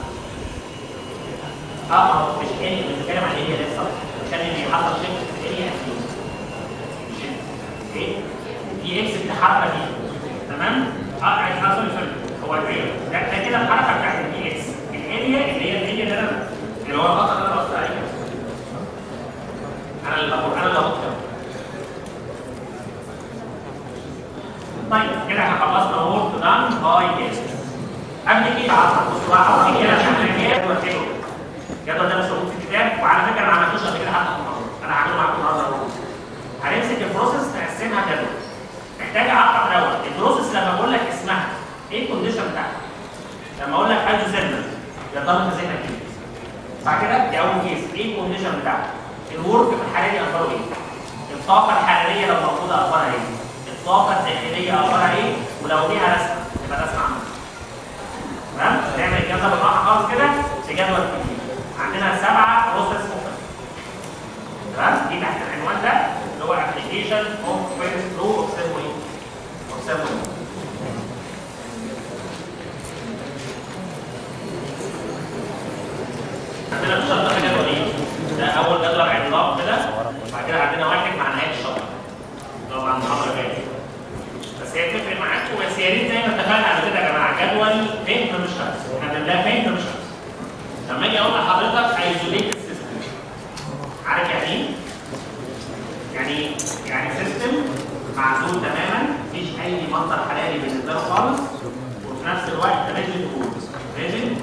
اه مش اريا بنتكلم عن اريا لسه عشان اللي حصل شيفت في الاريا اكيد ايه دي اكس بتحرك دي تمام اه عايز حصل سوري هو الريال ده ده كده الحركه بتاعت الدي اكس الاريا اللي هي الاريا اللي انا اللي هو الخط اللي انا بصيت عليه انا اللي بقول انا اللي بقول كده. طيب كده احنا خلصنا وورد دان باي اكس قبل كده عصر بصوا بقى قبل كده عشان انا جدول حلو الجدول ده مش موجود في الكتاب وعلى فكره انا ما عملتوش قبل كده حتى في المحاضره انا هعمله معاكم النهارده اهو هنمسك البروسيس نقسمها جدول محتاج اعقد الاول البروسيس لما بقول لك اسمها ايه الكونديشن بتاعها لما اقول لك هيدروجين يا ترى انت ذهنك ايه صح كده دي اول كيس ايه الكونديشن بتاعها الورك في الحاله دي اخباره ايه الطاقه الحراريه لو موجوده اخبارها ايه الطاقه الداخليه اخبارها ايه ولو ليها رسمه يبقى رسمه عامه تمام نعمل الكلام ده بالراحه خالص كده في جدول كتير عندنا سبعه بروسيس مختلفه تمام دي تحت العنوان ده اللي هو ابلكيشن اوف فيرست لو اوف سيرموني اوف سيرموني عندنا في الشرط ده جدولين ده اول جدول عملاق كده بعد كده عندنا واحد مع نهايه الشرط اللي هو مع المحاضره الجايه بس هي بتفرق معاكم بس يا ريت زي ما اتفقنا على كده يا جماعه جدول فين مش خمس احنا بنلاقي فين مش خمس لما اجي اقول لحضرتك ايزوليتد سيستم عارف يعني ايه؟ يعني يعني سيستم معزول تماما مفيش اي مصدر حراري بالنسبه له خالص وفي نفس الوقت ريجن وولز ريجن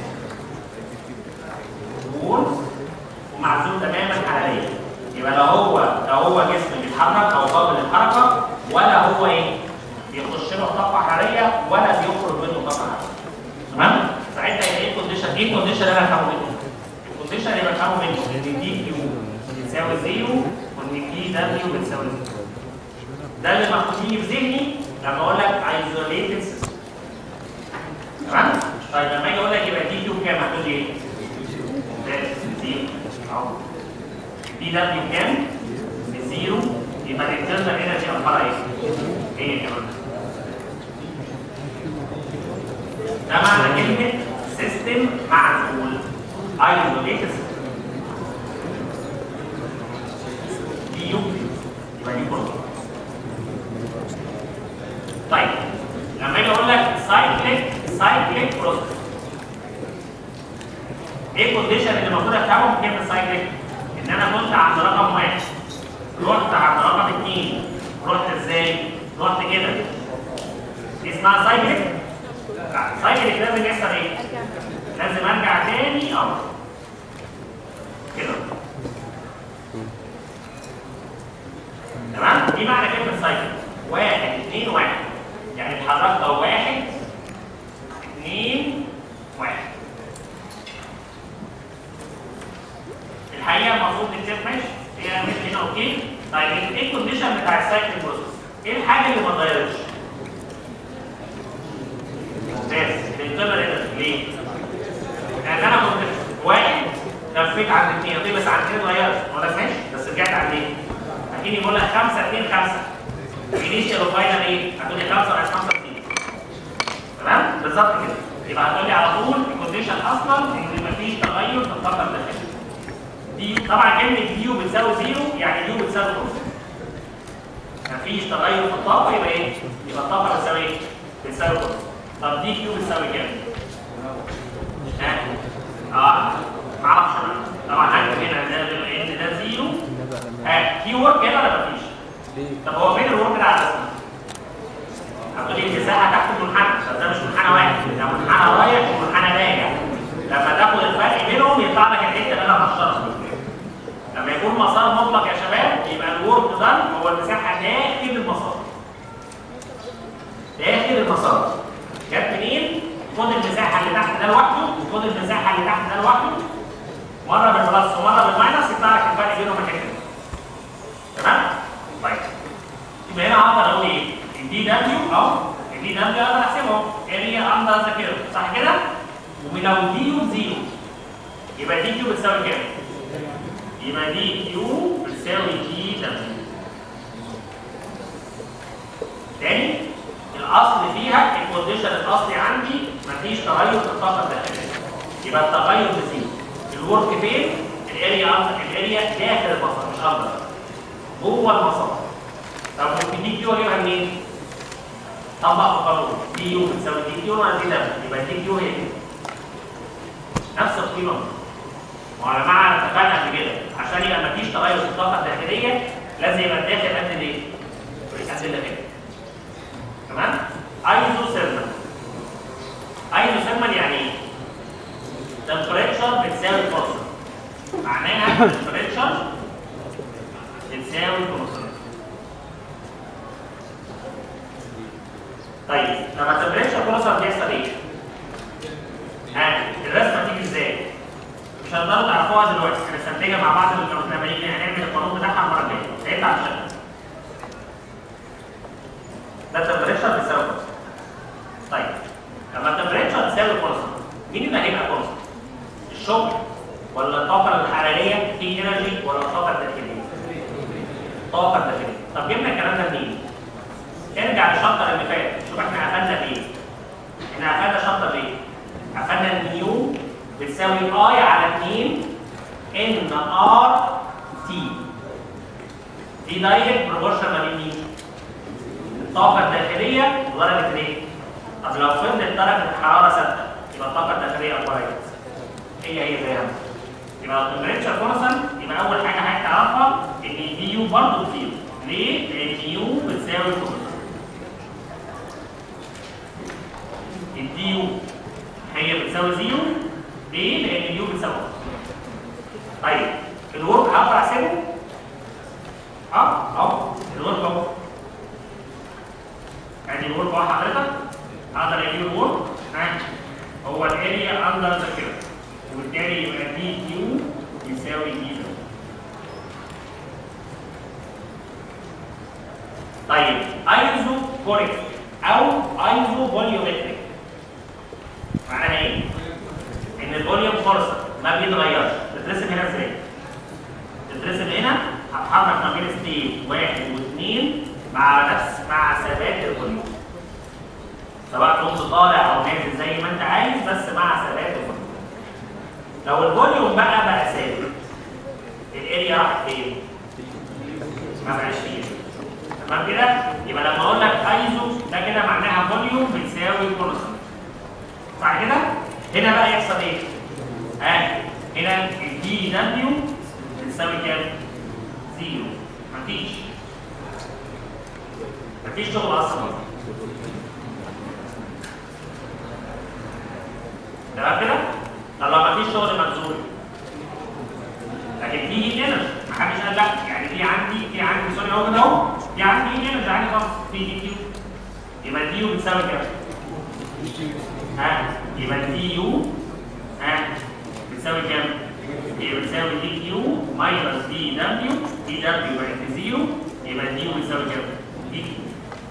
وولز ومعزول تماما حراريا يبقى لا هو لا هو جسم بيتحرك او قابل للحركه ولا هو ايه؟ بيخش له طاقه حراريه ولا بيخرج منه طاقه حراريه تمام؟ ساعتها ايه الكونديشن؟ ايه الكونديشن اللي انا هفهمه منه؟ الكونديشن اللي بفهمه منه ان دي كيو بتساوي زيرو وان كي دبليو بتساوي زيرو ده اللي محطوط لي في ذهني لما اقول لك ايزوليتد سيستم تمام؟ طيب لما اجي اقول لك يبقى دي كيو كام محطوط لي ايه؟ زيرو اهو دي دبليو كام؟ بزيرو يبقى الانترنال انرجي اخبارها ايه؟ هي كمان ده معنى كلمة سيستم معزول ايزوليتد دي يو يبقى دي كله طيب لما اجي اقول لك سايكليك سايكليك بروسيس ايه الكونديشن اللي المفروض افهمه في كلمه سايكليك؟ ان انا كنت عند رقم واحد رحت عند رقم اثنين رحت ازاي؟ رحت كده دي اسمها سايكليك؟ لا سايكليك لازم يحصل ايه؟ لازم ارجع تاني اه كده تمام؟ دي معنى كلمة سايكل واحد اثنين واحد يعني اتحركت لو واحد اثنين واحد الحقيقة المفروض نكتب ماشي هي مش هنا اوكي طيب ايه الكونديشن بتاع السايكل بروسيس؟ ايه الحاجة اللي ما اتغيرتش؟ ممتاز الانترنال انرجي ليه؟ لان انا كنت واحد لفيت عند اثنين طيب بس عند اثنين اتغيرت ما ده ماشي بس رجعت عند ايه؟ اكيد يقول لك 5 2 5 انيشال وفاينل ايه؟ هتقول لي 5 ناقص 5 2 بالظبط كده يبقى هتقول لي على طول الكونديشن اصلا ان مفيش تغير في الطاقه الداخليه دي طبعا كلمه ديو بتساوي زيرو يعني ديو بتساوي نص مفيش تغير في الطاقه يبقى ايه؟ يبقى الطاقه بتساوي ايه؟ بتساوي نص طب دي كيو بتساوي كام؟ ها؟ اه معرفش انا طبعا هكتب هنا ده بما ان ده زيرو ها في ورك هنا ولا مفيش؟ طب هو فين الورك ده على الرسم؟ هتقول لي المساحه تحت المنحنى بس ده مش منحنى واحد ده منحنى رايح ومنحنى راجع لما تاخد الفرق بينهم يطلع لك الحته اللي انا هشرحها لما يكون مسار مطلق يا شباب يبقى الورك ده هو المساحه داخل المسار داخل المسار جت منين؟ خد المساحه اللي تحت ده لوحده وخد المساحه اللي تحت ده لوحده مره بالبلس ومره بالماينس يطلع لك الفرق بينهم الحته دي تمام؟ طيب يبقى هنا اقدر اقول ايه؟ الدي دبليو او الدي دبليو اقدر احسبه اريا اندر ذا كيرف صح كده؟ ولو دي يو زيرو يبقى دي كيو بتساوي كام؟ يبقى دي كيو بتساوي دي دبليو تاني الاصل فيها الكونديشن الاصلي عندي مفيش تغير في الطاقه الداخليه يبقى التغير بزيرو الورك فين؟ الاريا الاريا داخل المسار مش اندر جوه المسار طب ممكن دي كيو اجيبها منين؟ طبق في قانون دي يو بتساوي دي كيو ولا دي دبليو يبقى دي كيو هي دي نفس القيمه وعلى معنى اتفقنا قبل كده عشان يبقى مفيش تغير في الطاقه الداخليه لازم يبقى الداخل قد الايه؟ قد اللي تمام؟ ايزو سيرمال ايزو سيرمال يعني ايه؟ تمبريتشر بتساوي فرصه معناها تمبريتشر بتساوي فرصه طيب لما التمبريتشر فرصه بيحصل ايه؟ ها الرسمه تيجي ازاي؟ مش هنقدروا تعرفوها دلوقتي هنستنتجها مع بعض لما نيجي هنعمل القانون بتاعها المره الجايه هيطلع بالشكل ده التمبريتشر بيساوي فرصه طيب لما التمبريتشر تساوي فرصه مين اللي هيبقى فرصه؟ الشغل ولا الطاقه الحراريه في انرجي ولا الطاقه الداخليه؟ الطاقه الداخليه طب جبنا الكلام ده منين؟ ارجع للشابتر اللي فات شوف احنا قفلنا بايه؟ احنا قفلنا شابتر بايه؟ قفلنا النيو بتساوي اي على 2 ان ار تي دي دايركت بروبورشن ما بين مين؟ الطاقة الداخلية ودرجة الايه؟ طب لو فضلت درجة الحرارة ثابتة يبقى الطاقة الداخلية أخبارها هي هي زيها يبقى التمبريتشر كونستنت يبقى أول حاجة حضرتك تعرفها إن الدي يو برضه بزيرو ليه؟ لأن يو بتساوي كونستنت الدي يو هي بتساوي زيرو ليه؟ لأن اليو بتساوي طيب الورك هقدر أحسبه؟ اه اهو الورك اهو ادي الورك اهو حضرتك اقدر اجيب الورك ها هو الاريا اندر ذا كيرف وبالتالي يبقى دي كيو يساوي دي زي. طيب ايزو كوريك او ايزو فوليومتريك معناها ايه؟ ان الفوليوم فرصه ما بيتغيرش بترسم هنا ازاي؟ بترسم هنا هتحرك ما بين ستيت واحد واثنين مع نفس مع ثبات الفوليوم سواء كنت طالع او نازل زي ما انت عايز بس مع ثبات الفوليوم لو الفوليوم بقى بقى ثابت الاريا راحت فين؟ ما بقاش فيه تمام كده؟ يبقى لما اقول لك ايزو ده كده معناها فوليوم بتساوي كونستنت صح كده؟ هنا بقى يحصل ايه؟ ها هنا الدي دبليو بتساوي كام؟ زيرو مفيش مفيش شغل اصلا تمام كده؟ طب لو مفيش شغل مبذول لكن في انرجي محدش قال لا يعني في عندي في عندي سوري اهو كده اهو في عندي انرجي عندي خالص في دي كيو يبقى الدي يو بتساوي كام؟ ها يبقى الدي يو ها بتساوي كام؟ يبقى بتساوي دي كيو ماينس دي دبليو دي دبليو بقت زيرو يبقى دي يو بتساوي كام؟ دي كيو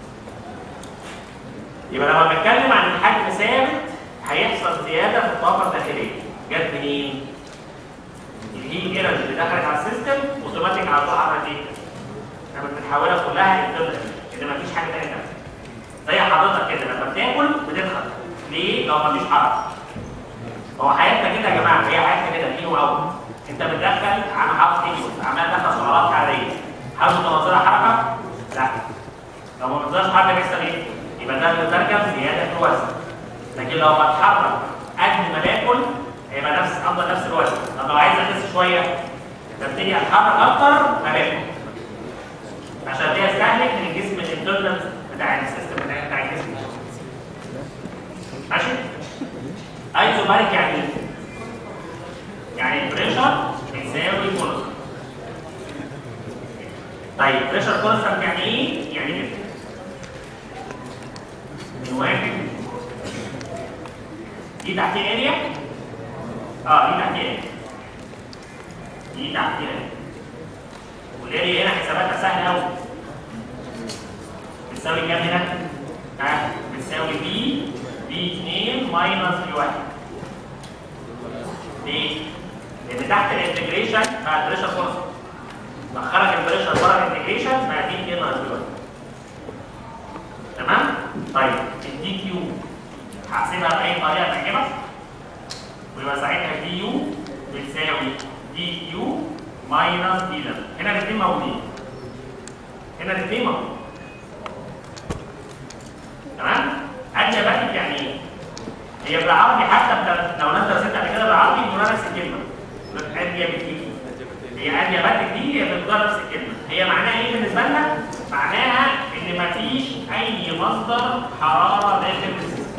يبقى لما بتكلم عن الحجم ثابت هيحصل زياده في الطاقه الداخليه جت منين؟ الهيت انرجي اللي دخلت على السيستم اوتوماتيك على طول عملت ايه؟ لما بتحولها كلها انترنال ان مفيش حاجه ثانيه زي حضرتك كده لما بتاكل بتدخل ليه؟ لو مفيش حركه هو حياتنا كده يا جماعه هي حياتنا كده في واو انت بتدخل عم حاطط تيجي عمال تدخل سعرات حراريه هل متنظره حركه؟ لا لو ما بتنظرش حركه بيحصل ايه؟ يبقى ده بيترجم زياده في الوزن لكن لو بتحرك قد ما باكل هيبقى نفس افضل نفس الوزن طب لو عايز اخس شويه ببتدي اتحرك اكتر ما باكل عشان دي استهلك من الجسم الانترنال بتاع السيستم بتاع بتاع الجسم ماشي ايزوباريك يعني ايه؟ يعني البريشر بيساوي كونستانت طيب بريشر كونستانت يعني ايه؟ يعني ايه؟ من واحد دي تحتيه اريا اه دي تحتيه اريا دي تحتيه اريا والاريا هنا حساباتها سهله قوي بتساوي كام هنا؟ ها بتساوي بي بي 2 ماينس بي 1 ليه؟ لان تحت الانتجريشن مع البريشر كونستانت بخرج البريشر بره الانتجريشن مع بي 2 ماينس بي 1 تمام؟ طيب الدي كيو هحسبها باي طريقه تعجبك ويبقى ساعتها دي يو بتساوي دي كيو ماينس دي ده هنا الاثنين موجودين هنا الاثنين موجودين تمام؟ ادياباتيك يعني ايه؟ هي بالعربي حتى بتا... لو انت رسمت قبل كده بالعربي بتقول نفس الكلمه ادياباتيك هي ادياباتيك دي هي بتقول نفس الكلمه هي معناها ايه بالنسبه لنا؟ معناها ان مفيش اي مصدر حراره داخل السيستم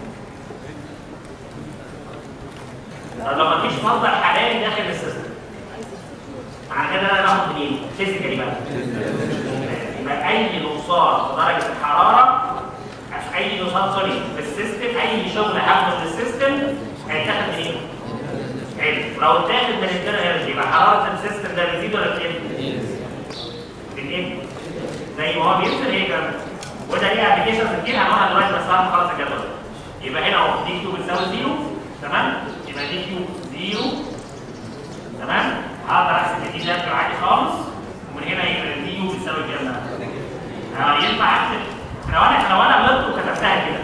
طب لو مفيش مصدر حراري داخل السيستم معنى كده انا باخد منين؟ فيزيكالي بقى يبقى اي نقصان في درجه الحراره اي نقصان سوري في السيستم اي شغل هاخده من السيستم هيتاخد منين؟ حلو ولو اتاخد من الانترنال يبقى حراره السيستم ده بتزيد ولا بتقل؟ بتقل زي ما هو بينزل هي كمان وده ليه ابلكيشنز كتير هنقولها دلوقتي بس بعد ما نخلص الجدول يبقى هنا اهو دي كيو بتساوي زيرو تمام يبقى دي كيو زيرو تمام هقدر احسب دي ده عادي خالص ومن هنا يبقى دي يو بتساوي كام ده؟ اه ينفع اكتب لو انا لو انا غلطت وكتبتها كده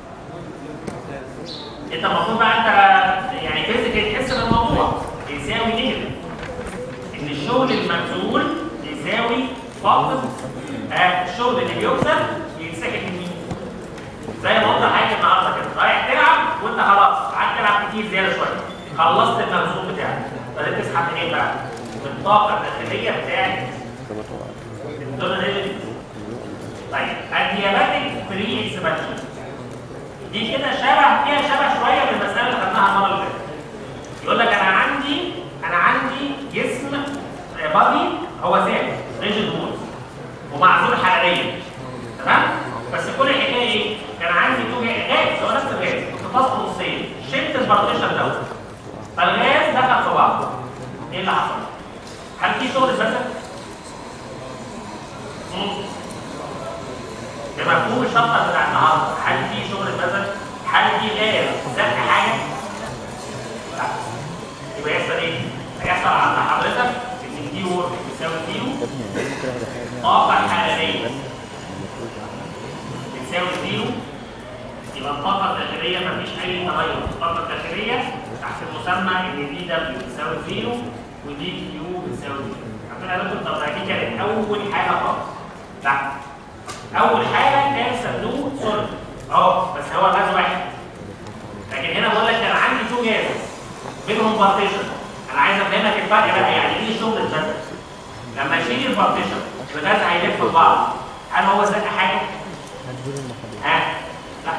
انت المفروض بقى انت يعني فيزيكال تحس بالموضوع يساوي نيجاتيف ان الشغل المبذول يساوي فاقد آه الشغل اللي بيكسب يتسكت من مين؟ زي ما قلت لحضرتك النهارده كده رايح تلعب وانت خلاص قعدت تلعب كتير زياده شويه خلصت المخزون بتاعك بدات تسحب منين بقى؟ من الطاقه الداخليه بتاعت الدونر طيب الدياباتيك فري اكسبانشن دي كده شبه فيها شبه شويه بالمساله اللي خدناها المره اللي فاتت يقول لك انا عندي انا عندي جسم بادي هو ثابت ريجيد وولز ومعزول حراريا تمام بس كل الحكايه ايه؟ كان عندي تو غاز هو نفس الغاز اختصاص نصين شلت البارتيشن دوت فالغاز دخل في بعض ايه اللي حصل؟ هل في شغل اتبذل؟ بمفهوم الشطه بتاع النهارده هل في شغل اتبذل؟ هل في غاز زق حاجه؟ لا يبقى يحصل ايه؟ هيحصل عند حضرتك ان دي وورك بتساوي زيرو طاقه حراريه بتساوي زيرو يبقى الطاقه الداخليه مفيش اي تغير الطاقه الداخليه تحت المسمى ان دي دبليو بتساوي زيرو ودي كيو بتساوي زيرو عارفين قلت طب دي كانت اول حاجه خالص لا اول حاجه كان صندوق سوليد اهو بس هو غاز واحد لكن هنا بقول لك انا عندي تو جاز بينهم بارتيشن انا عايز افهمك الفرق بقى يعني ايه شغل البذل لما اشيل البارتيشن الغاز هيلف في بعض هل هو زق حاجه؟ ها؟ لا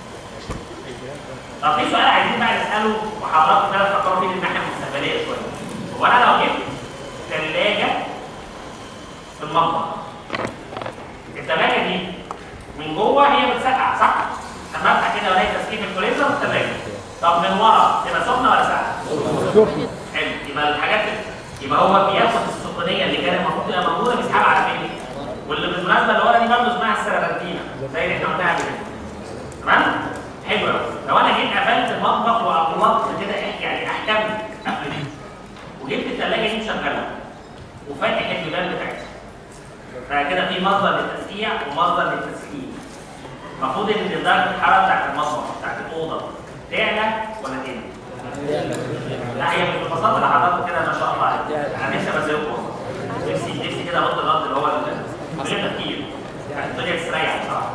طب في سؤال عايزين بقى نساله وحضراتكم كده تفكروا فيه من الناحيه المستقبليه شويه هو انا لو جبت ثلاجه في المطبخ الثلاجه دي من جوه هي بتسقع صح؟ لما افتح كده والاقي تسخين الفريزر في الثلاجه طب من ورا تبقى سخنه ولا ساقعه؟ حلو يبقى الحاجات يبقى هو بياخد السخونيه اللي كانت المفروض تبقى موجوده بيسحبها على فين؟ واللي بالمناسبه اللي ورا دي برضه اسمها السربنتينا زي اللي احنا قلناها قبل كده تمام؟ حلو قوي لو انا جيت قفلت المطبخ واغلقت كده يعني احكام قفل دي وجبت الثلاجه دي مشغلها وفاتح البيبان بتاعتها فكده في مصدر للتسقيع ومصدر للتسخين المفروض ان درجه الحراره بتاعت المطبخ بتاعت الاوضه تعلى ولا تنزل؟ لا هي من البساطه اللي حضرتك كده ما شاء الله عليك انا نفسي ابقى زيكم نفسي نفسي كده احط الارض اللي هو من غير تفكير يعني الدنيا تستريح بصراحه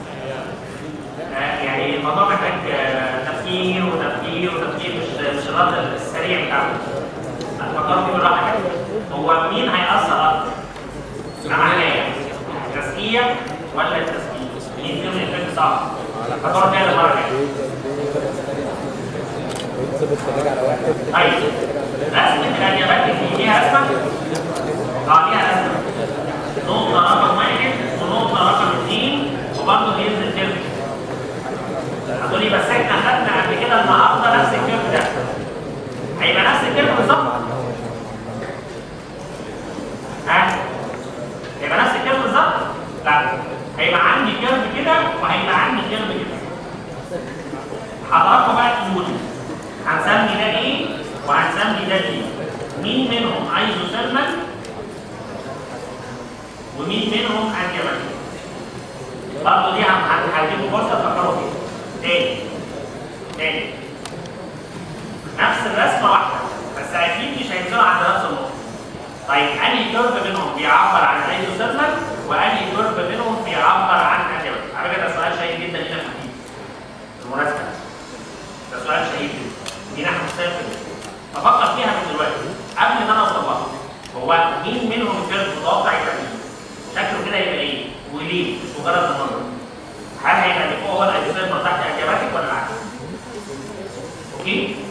آه، يعني الموضوع محتاج آه، تفكير وتفكير وتفكير مش مش الرد السريع بتاعه فكروا فيه بالراحه كده هو مين هيأثر اكتر؟ مع حاجه التزكيه ولا التسكين؟ مين فيهم الافكت صعب؟ فكروا فيها المره الجايه طيب رسمة الأديابات دي ليها رسمة؟ اه ليها رسمة نقطة رقم واحد ونقطة رقم اثنين وبرضه بينزل كيرف هتقولي بس احنا خدنا قبل كده النهارده نفس الكيرف ده هيبقى نفس الكيرف بالظبط؟ ها؟ هيبقى نفس الكيرف بالظبط؟ لا هيبقى عندي كيرف كده وهيبقى عندي كيرف كده حضراتكم بقى تقولوا هنسمي ده ايه وهنسمي ده ايه مين منهم ايزوثيرمال ومين منهم انتيباتيك برضه دي هن- هديكم فرصه تفكروا فيها تاني تاني نفس الرسمه واحده بس اكيد مش هينزلوا عند نفس النقطه طيب انهي كيرف منهم بيعبر عن الايزوثيرمال وانهي كيرف منهم بيعبر عن انتيباتيك على فكره ده سؤال شيق جدا هنا في الحديث بالمناسبه ده سؤال شهير جدا دي نحن مسافر افكر فيها من دلوقتي قبل ما انا اوصل لها هو مين منهم الكيرف متوقع يبقى مين؟ شكله كده يبقى ايه؟ وليه؟ مش مجرد منظر هل هيبقى اللي فوق هو الاجسام تحت اجاباتك ولا العكس؟ اوكي؟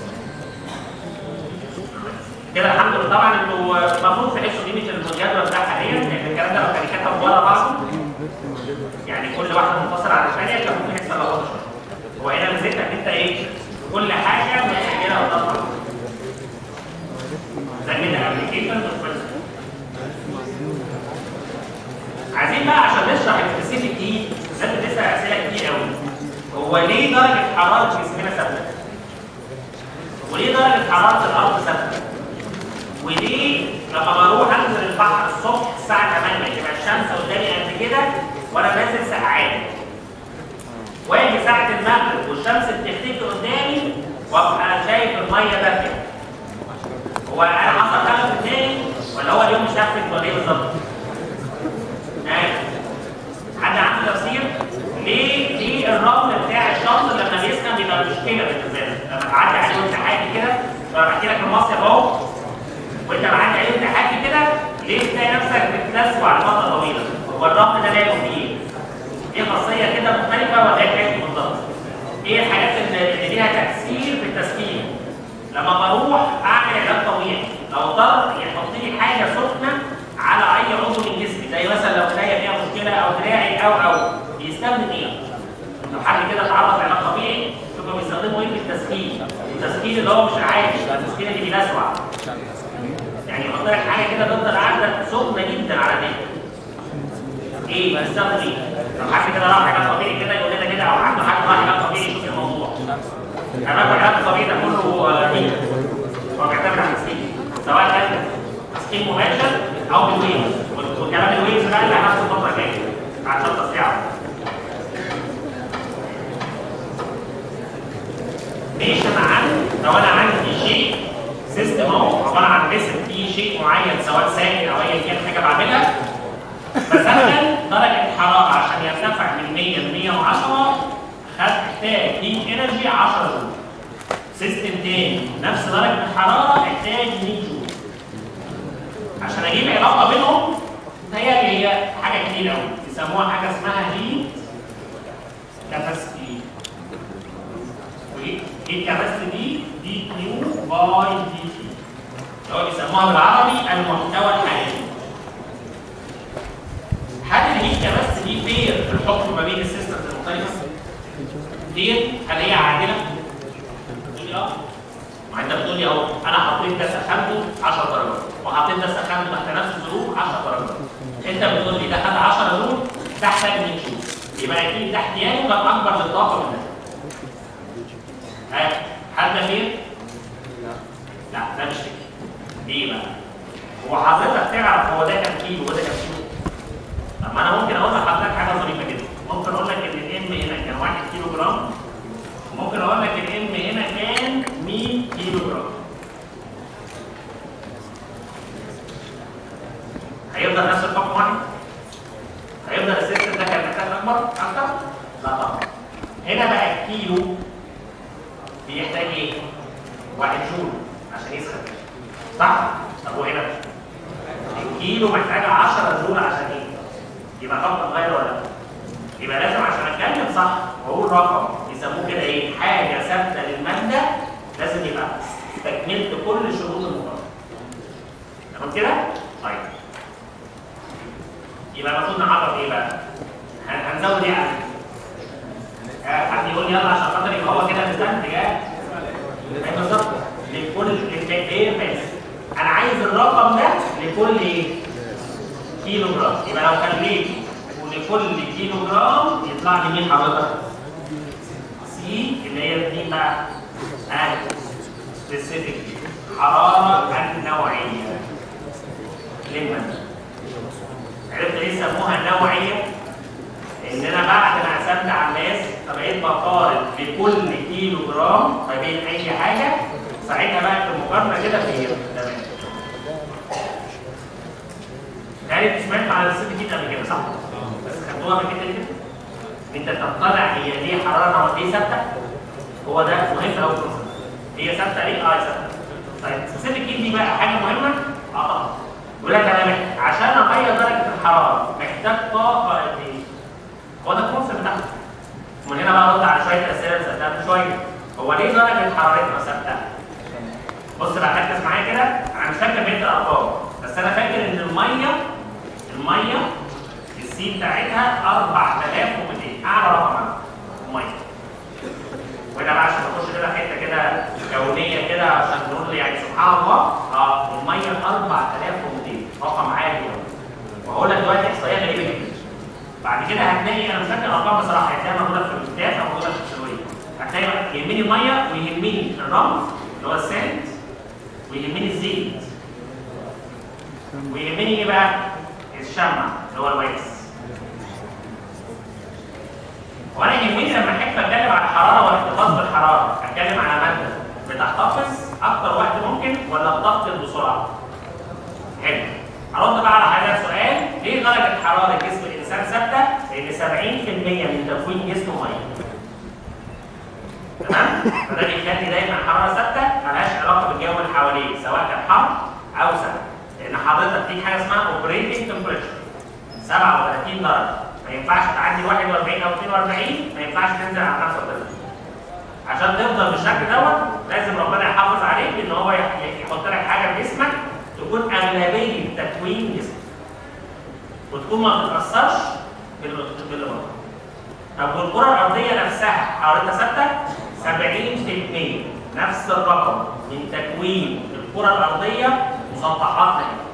كده الحمد لله طبعا انتوا المفروض تحسوا قيمه الجدول ده حاليا لان الكلام ده لو كان كتب ورا بعضه يعني كل واحده منفصله عن الثانيه كان ممكن يحصل لخبطه شويه هو هنا ميزتك ان انت ايه كل حاجه مسجله قدام بعض زي كده ابلكيشن عايزين بقى عشان نشرح السبيسيفيك دي لازم تسال اسئله كتير قوي هو ليه درجه حراره جسمنا ثابته؟ وليه درجه حراره الارض ثابته؟ وليه لما بروح انزل البحر الصبح الساعه 8 تبقى الشمس قدامي قد كده وانا نازل سقعان واجي ساعة المغرب والشمس بتختفي قدامي وابقى شايف المية دافية. هو انا حصل حاجة في دماغي ولا هو اليوم مش هفت ولا ايه بالظبط؟ ها؟ حد عنده تفسير؟ ليه ليه الرمل بتاع الشط لما بيسخن بيبقى مشكلة بالنسبة لك؟ لما تعدي عليه وانت حاجي كده لما بحكي لك المصيف اهو وانت معدي عليه وانت حاجي كده ليه تلاقي نفسك بتنسوا على فترة طويلة؟ هو الرمل ده لاقي فيه ايه؟ ايه خاصيه كده مختلفه ولا ايه حاجه بالظبط؟ ايه الحاجات اللي اللي ليها تاثير في التسخين؟ لما بروح اعمل علاج طبيعي لو اضطر يحط لي حاجه سخنه على اي عضو من جسمي زي مثلا لو ايديا فيها مشكله او دراعي او او بيستخدم ايه؟ لو حد كده اتعرض لعلاج طبيعي يبقى بيستخدموا ايه في التسخين؟ التسخين اللي هو مش عايش التسخين اللي بيلسوع يعني يحط لك حاجه كده تفضل قاعده سخنه جدا على دماغك ايه بستخدم ايه؟ لو حد كده راح علاج طبيعي كده يقول لنا كده او عنده حد راح علاج طبيعي يشوف الموضوع. علاج العلاج الطبيعي ده كله آه، مين؟ هو بيعتمد على التسخين سواء كان تسخين مباشر او بالويفز وكلام الويفز بقى اللي هناخده الفتره الجايه عشان تصنيعه. ليش انا عندي لو انا عندي شيء سيستم اهو عباره عن ريسم فيه شيء معين سواء سائل او ايا كان حاجه بعملها فسخن درجة حرارة عشان يرتفع من 100 ل 110 هتحتاج هيت انرجي 10 جول. سيستم تاني نفس درجة الحرارة احتاج 100 جول. عشان اجيب علاقة بينهم تهيألي هي حاجة كتير قوي بيسموها حاجة اسمها هيت كاباسيتي. هيت كاباسيتي دي دي كيو باي دي تي. اللي هو بيسموها بالعربي المحتوى الحراري. هل الهيت كبس دي فير في الحكم ما بين السيستمز المختلفه؟ فير؟ هل هي عادله؟ تقول لي اه ما انت بتقول لي اهو انا حطيت ده سخنته 10 درجات وحطيت ده سخنته تحت نفس الظروف 10 درجات انت بتقول لي ده خد 10 دول ده احتاج 100 جول يبقى اكيد ده احتياجه كان اكبر للطاقه من ده ها هل ده فير؟ لا ده مش فير ليه بقى؟ هو حضرتك تعرف هو ده كام كيلو وده كام كيلو؟ طب ما انا ممكن اقول لحضرتك حاجه ظريفه جدا ممكن اقول لك ان الام هنا كان 1 كيلو جرام ممكن اقول لك ان كيلو بيحتاج ايه؟ 1 جول عشان يسخن صح؟ طب وهنا الكيلو محتاج 10 جول عشان ايه؟ يبقى خط مغير ولا لا؟ يبقى لازم عشان اتكلم صح واقول رقم يسموه كده ايه؟ حاجه ثابته للماده لازم يبقى استكملت كل شروط المقارنه. تمام كده؟ طيب. يبقى المفروض نعرف ايه بقى؟ هن- هنزود ايه على آه، حد يقول لي يلا عشان خاطر يبقى هو كده مستنتج اه ايه بالظبط لكل لك- ايه ماشي انا عايز الرقم ده لكل ايه؟ كيلو جرام يبقى لو خليت ولكل كيلو جرام يطلع لي مين حضرتك؟ سي اللي هي دي بقى اه سبيسيفيك حراره النوعيه لمن عرفت ليه سموها نوعيه؟ ان انا بعد ما قسمت على الناس فبقيت بقارن بكل كيلو جرام ما بين اي حاجه ساعتها بقى في المقارنه كده في تمام يعني سمعت على الست دي قبل كده صح؟ بس خدوها من كده كده انت تطلع هي ليه حراره نوع- ليه ثابته؟ هو ده مهم قوي هي ثابته ليه؟ اه ثابته طيب سبيسيفيك هيت دي بقى حاجه مهمه؟ اه طبعا يقول لك انا مح- عشان اغير درجه الحراره محتاج طاقه قد ايه؟ هو ده الكونسيبت بتاعنا ومن هنا بقى ارد على شويه اسئله اللي سالتها من شويه هو ليه درجه حرارتنا ثابته؟ بص بقى ركز معايا كده انا مش فاكر بقيه الارقام بس انا فاكر ان الميه الميه السي بتاعتها 4200 اعلى رقم عندي الميه وهنا بقى عشان نخش كده حته كده كونيه كده عشان نقول يعني سبحان الله اه الميه 4200 رقم عالي قوي وهقول لك دلوقتي احصائيه غريبه جدا بعد كده هتلاقي انا مش فاكر الارقام بصراحه هتلاقيها موجوده في الكتاب او موجوده في التسويه هتلاقي بقى يهمني الميه ويهمني الرمل اللي هو الساند ويهمني الزيت ويهمني ايه بقى؟ الشمع اللي هو الواكس وانا يهمني لما احب اتكلم عن الحراره والاحتفاظ بالحراره اتكلم على ماده بتحتفظ اكتر وقت ممكن ولا بتفقد بسرعه؟ حلو هرد بقى على هذا السؤال ليه درجه حراره جسم الانسان ثابته؟ لان 70% من تكوين جسمه ميه تمام؟ فده بيخلي دايما حراره ثابته ملهاش علاقه بالجو اللي حواليه سواء كان حر او سخن لان حضرتك في حاجه اسمها اوبريتنج تمبريتشر 37 درجه ما ينفعش تعدي 41 او 42 ما ينفعش تنزل على 35 عشان تفضل بالشكل دوت لازم ربنا يحافظ عليك ان هو يح- يحط لك حاجه في جسمك تكون اغلبيه تكوين جسمك وتكون ما تتاثرش بال- باللي بره طب والكره الارضيه نفسها حرارتها ثابته 70% نفس الرقم من تكوين الكره الارضيه مسطحات نهائيه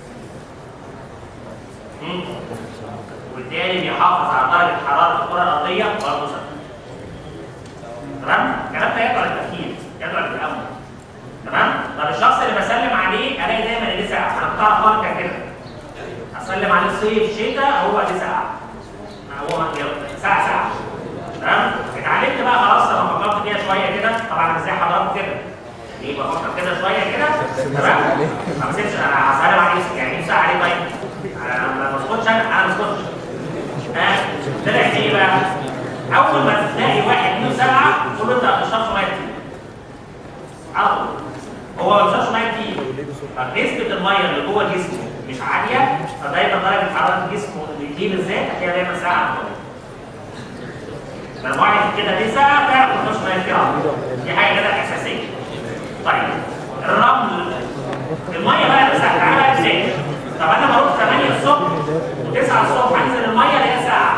مم. وبالتالي بيحافظ على درجه حراره الكره الارضيه برضه ثابته تمام؟ الكلام ده يدعو للتفكير يدعو للتامل تمام؟ طب الشخص اللي بسلم عليه الاقي دايما ايديه ساقعه انا بتاع خالص كان كده اسلم عليه صيف شتاء هو ايديه ساقعه هو ساعه ساعه تمام؟ اتعلمت بقى خلاص لما فكرت فيها شويه كده طبعا انا ازاي حضرتك كده ليه بفكر كده شويه كده تمام؟ ما بسيبش انا هسلم عليه يعني ايه ساعه عليه طيب؟ انا ما بسكتش انا انا ما بسكتش ها طلع ايه بقى؟ اول ما تلاقي واحد له سبعه قول له انت ما بتشربش ميه كتير على طول هو ما بيشربش ميه كتير فنسبه الميه اللي جوه جسمه مش عاليه فدايما درجه حراره جسمه اللي فيه بالذات هتلاقيها دايما ساعه عن الميه لما واحد كده ليه ساعه تعرف ما تخش ميه كتير على طول. دي حاجه كده اساسيه طيب الرمل الميه بقى بس هتتعمل ازاي؟ طب انا بروح 8 الصبح و9 الصبح انزل الميه الاقيها ساعه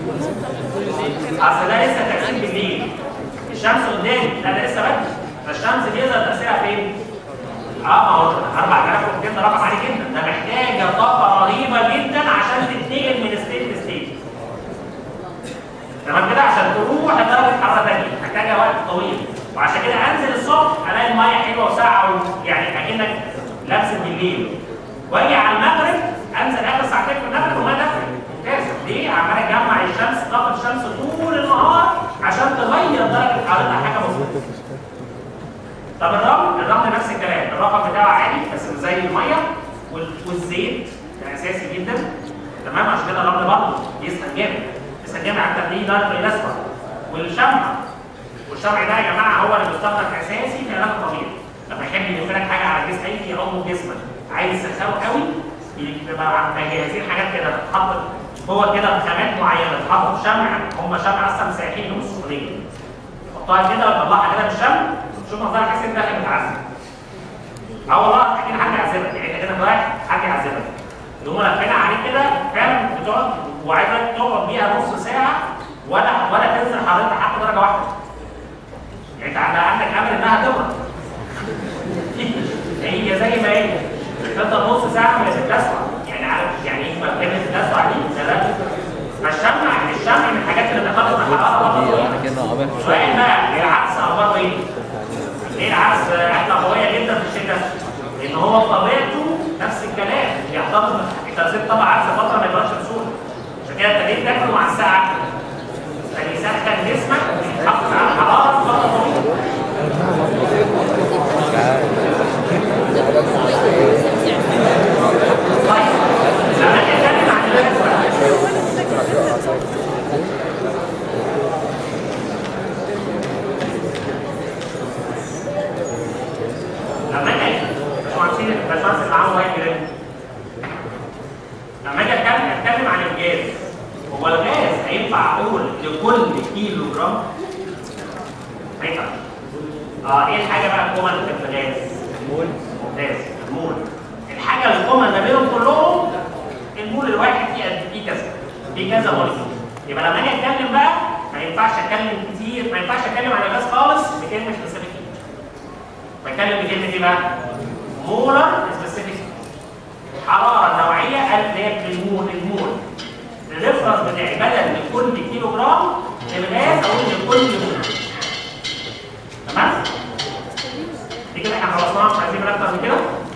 اصل ده لسه تاثير بالليل الشمس قدامي لا ده لسه بدري فالشمس بيظهر تاثيرها فين؟ اه ما هو 4200 ده رقم عالي جدا ده محتاجه طاقه رهيبه جدا عشان تتنقل من ستيت لستيت تمام كده عشان تروح لدرجه حراره ثانيه محتاجه وقت طويل وعشان كده انزل الصبح الاقي الميه حلوه وساعه و- يعني اكنك لابس بالليل واجي على المغرب انزل اخر ساعتين في المغرب والميه دافيه ممتاز ليه؟ عمال اجمع الشمس طاقه الشمس طول النهار عشان تغير درجه حرارتها حاجه مظبوطه طب الرمل الرمل نفس الكلام الرقم بتاعه عالي بس مش زي الميه وال- والزيت ده اساسي جدا تمام عشان كده الرمل برضه بيسخن جامد بيسخن جامد حتى تلاقيه درجه الاسود والشمع والشمع ده يا جماعه هو اللي بيستخدم اساسي في علاج الطبيعي لما يحب يلف لك حاجه على جسم اي عضو في جسمك عايز يسخنه قوي بيبقى مجهزين حاجات كده بتتحط هو كده بخامات معينه بتتحط في شمع هم شمع اصلا مسيحين من السعوديه يحطها كده ويطلعها كده بالشمع شوف منظرك تحس ان داخل متعذب اه والله اكيد حد يعذبك يعني انت كده رايح حد يعذبك اللي هم لافينها عليك كده فعلا بتقعد وعايزك تقعد بيها نص ساعه ولا ولا تنزل حضرتك حتى درجه واحده يعني انت عندك امل انها تبرد هي زي ما هي فانت نص ساعه ما بتتلسع يعني عارف يعني ايه ما كلمه تتلسع دي ده ما الشمع الشمع من الحاجات اللي بتخلص الحراره برضه السؤال بقى العكس اخباره ايه؟ ليه العكس احنا قويه جدا في الشتاء؟ لان هو بطبيعته نفس الكلام بيحتفظ انت سيب طبعا عكس فتره ما يبقاش بسهوله عشان كده انت ليه تاكله مع الساعه؟ عشان يسخن جسمك ويحافظ على الحراره فتره طويله طيب لما اجي اتكلم عن الناس لما اجي باشمهندسين الباشمهندس اللي معاه موبايل كده لما اجي اتكلم اتكلم عن الجاز هو الغاز هينفع اقول لكل كيلو جرام؟ ما ينفعش اه ايه الحاجه بقى الكومن في الغاز؟ المول ممتاز المول الحاجه الكومن ما بينهم كلهم المول الواحد فيه قد فيه كذا فيه كذا مول يبقى لما اجي اتكلم بقى ما ينفعش اتكلم كتير ما ينفعش اتكلم عن الغاز خالص بكلمه سبيسيفيك بتكلم بكلمه ايه بقى؟ مولر سبيسيفيك حراره نوعيه اللي هي المول المول الريفرنس بتاعي بدل لكل كيلو جرام الغاز اقول لكل مول تمام؟ دي كده احنا خلصناها مش عايزين اكتر من كده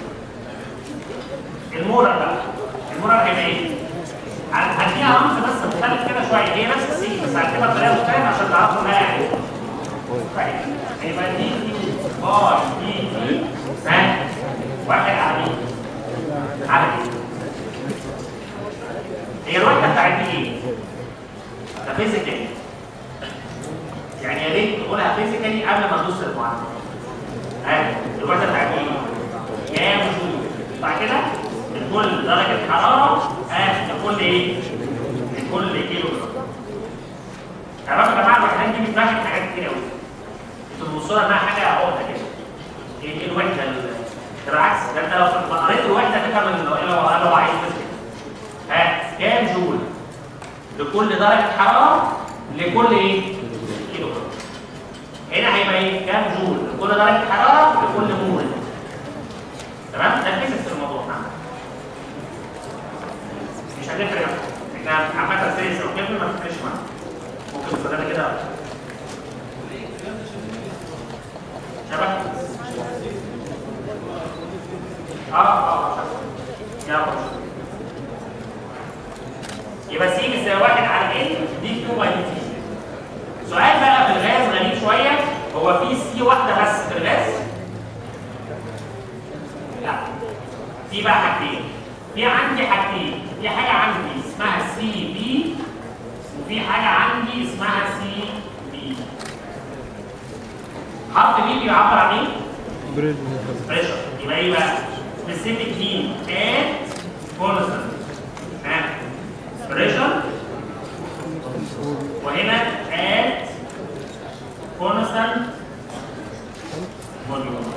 المولر بقى المولر هيبقى ايه؟ هديها رمز بس مختلف كده شويه هي نفس السي بس هكتبها بطريقه مختلفه عشان تعرفوا انها يعني طيب هيبقى دي دي باي دي دي ها واحد على دي على دي هي الوحده بتاعت دي ايه؟ ده فيزيكالي يعني يا ريت تقولها فيزيكالي قبل ما تدوس المعادله ها الوحده بتاعت ايه؟ كام جول بعد كده لكل درجه حراره ها لكل ايه؟ لكل كيلو جرام تعرفوا يا جماعه الوحدات دي بتمثل حاجات كتير قوي انتوا بتبصوا لها انها حاجه عقده كده ايه ايه الوحده ال- بالعكس ده انت لو قريت الوحده تفهم ان لو لو عايز تثبت ها كام جول لكل درجه حراره لكل ايه؟ كيلو جرام هنا هيبقى ايه؟ كام جول لكل درجه حراره لكل مول تمام؟ ده الفيزيكس في الموضوع نعم مش هتفرق احنا عامه سيريس او كلمه ما تفرقش معانا ممكن تستخدمها كده شبه اه اه يا خش يبقى سي بيساوي واحد على ان دي كيو باي دي تي سؤال بقى في الغاز غريب شويه هو في سي واحده بس في الغاز لا في بقى حاجتين في عندي حاجتين في حاجه عندي اسمها سي بي وفي حاجه عندي اسمها سي بي حرف بي بيعبر عن ايه؟ بريشر يبقى ايه بقى؟ specific heat at constant ها pressure وهنا at constant volume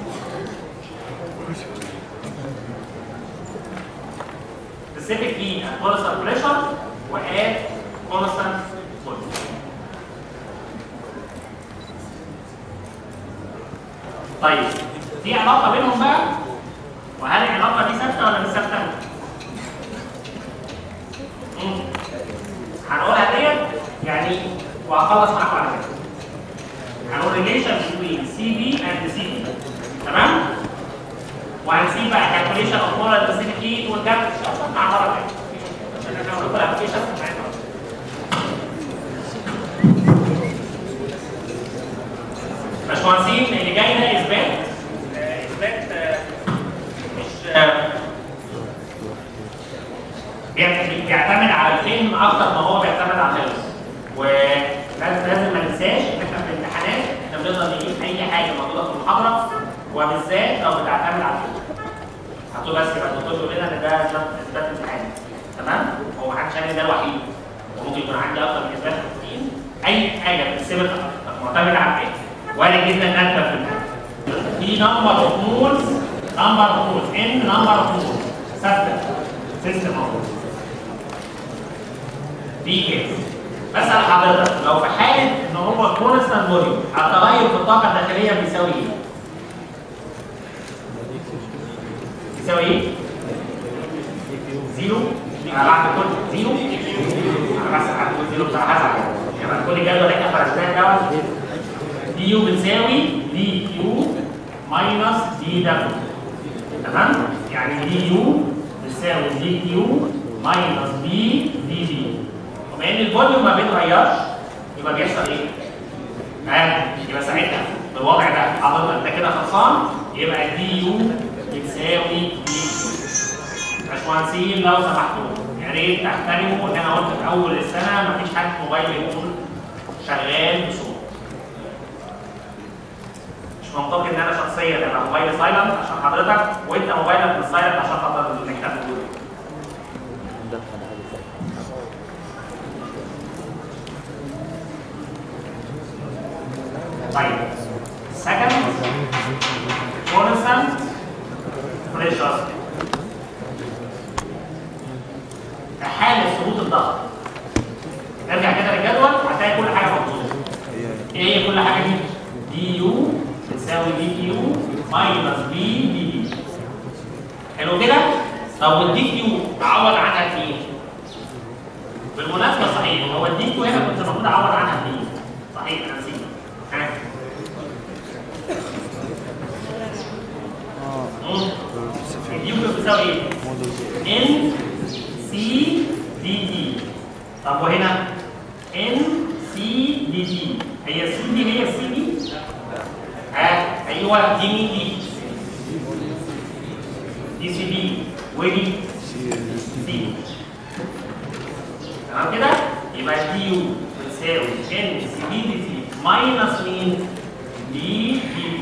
specific heat at constant pressure و at constant volume طيب في علاقه بينهم بقى وهل العلاقه دي ثابته ولا مش ثابته؟ مم. هنقولها ديت يعني وهخلص معاكم على كده. هنقول ريليشن بين سي بي اند سي بي تمام؟ وهنسيب بقى كالكوليشن اوف مولر سبيسيفيك هيت والكلام اصلا مع مره ثانيه. عشان احنا هنقول الابلكيشن بتاعتنا. باشمهندسين اللي جاي ده اثبات آه، اثبات آه، مش آه، بيعت- بيعتمد على الفهم اكتر ما هو بيعتمد على الحفظ ولازم لازم ما ننساش ان احنا في الامتحانات المحاضره وبالذات لو بتعتمد على الفيديو هاتوا بس يبقى الدكتور يقول لنا ان ده اثبات اثبات امتحاني تمام هو ما حدش قال لي ده الوحيد وممكن يكون عندي اكتر من اثبات كتير اي حاجه بتسيبك معتمده على الفيديو وارد جدا ان انت في الامتحان في نمبر اوف مولز نمبر اوف مولز ان نمبر اوف مولز ثابته سيستم اهو دي كده بسال حضرتك لو في حاله ان هو كونستانت فوليوم التغير في الطاقه الداخليه بيساوي ايه؟ بيساوي ايه؟ زيرو انا بعد كل زيرو انا بس هقول زيرو بصراحه هزعل يعني بعد كل الجدول اللي احنا فرزناه دوت دي يو بتساوي دي كيو ماينس دي دبليو تمام؟ يعني دي يو بتساوي دي كيو ماينس بي دي دي وبما ان الفوليوم ما بيتغيرش يبقى بيحصل ايه؟ ها يبقى ساعتها بالوضع ده حضرتك انت كده خلصان يبقى دي يو بتساوي دي كيو باشمهندسين لو سمحتوا يا ريت تحترموا ان انا قلت في اول السنه مفيش حد موبايل يكون شغال بصوت مش منطقي ان انا شخصيا ابقى موبايلي سايلنت عشان حضرتك وانت موبايلك مش سايلنت عشان خاطر المكتب طيب second constant pressure في حالة سقوط الضغط ارجع كده للجدول هتلاقي كل حاجة مكتوبة ايه هي كل حاجة دي؟ دي يو بتساوي دي كيو ماينس بي دي دي حلو كده؟ طب والدي كيو اعوض عنها في بالمناسبة صحيح هو الدي كيو هنا كنت المفروض اعوض عنها في صحيح انا نسيت ها؟ الدي كيو بتساوي ايه؟ ان سي دي دي طب وهنا ان سي دي دي هي السي دي هي السي دي؟ ها ايوه دي مين دي؟ دي سي دي ودي سي تمام كده؟ يبقى دي يو بتساوي ان سي دي دي سي ماينس مين؟ دي دي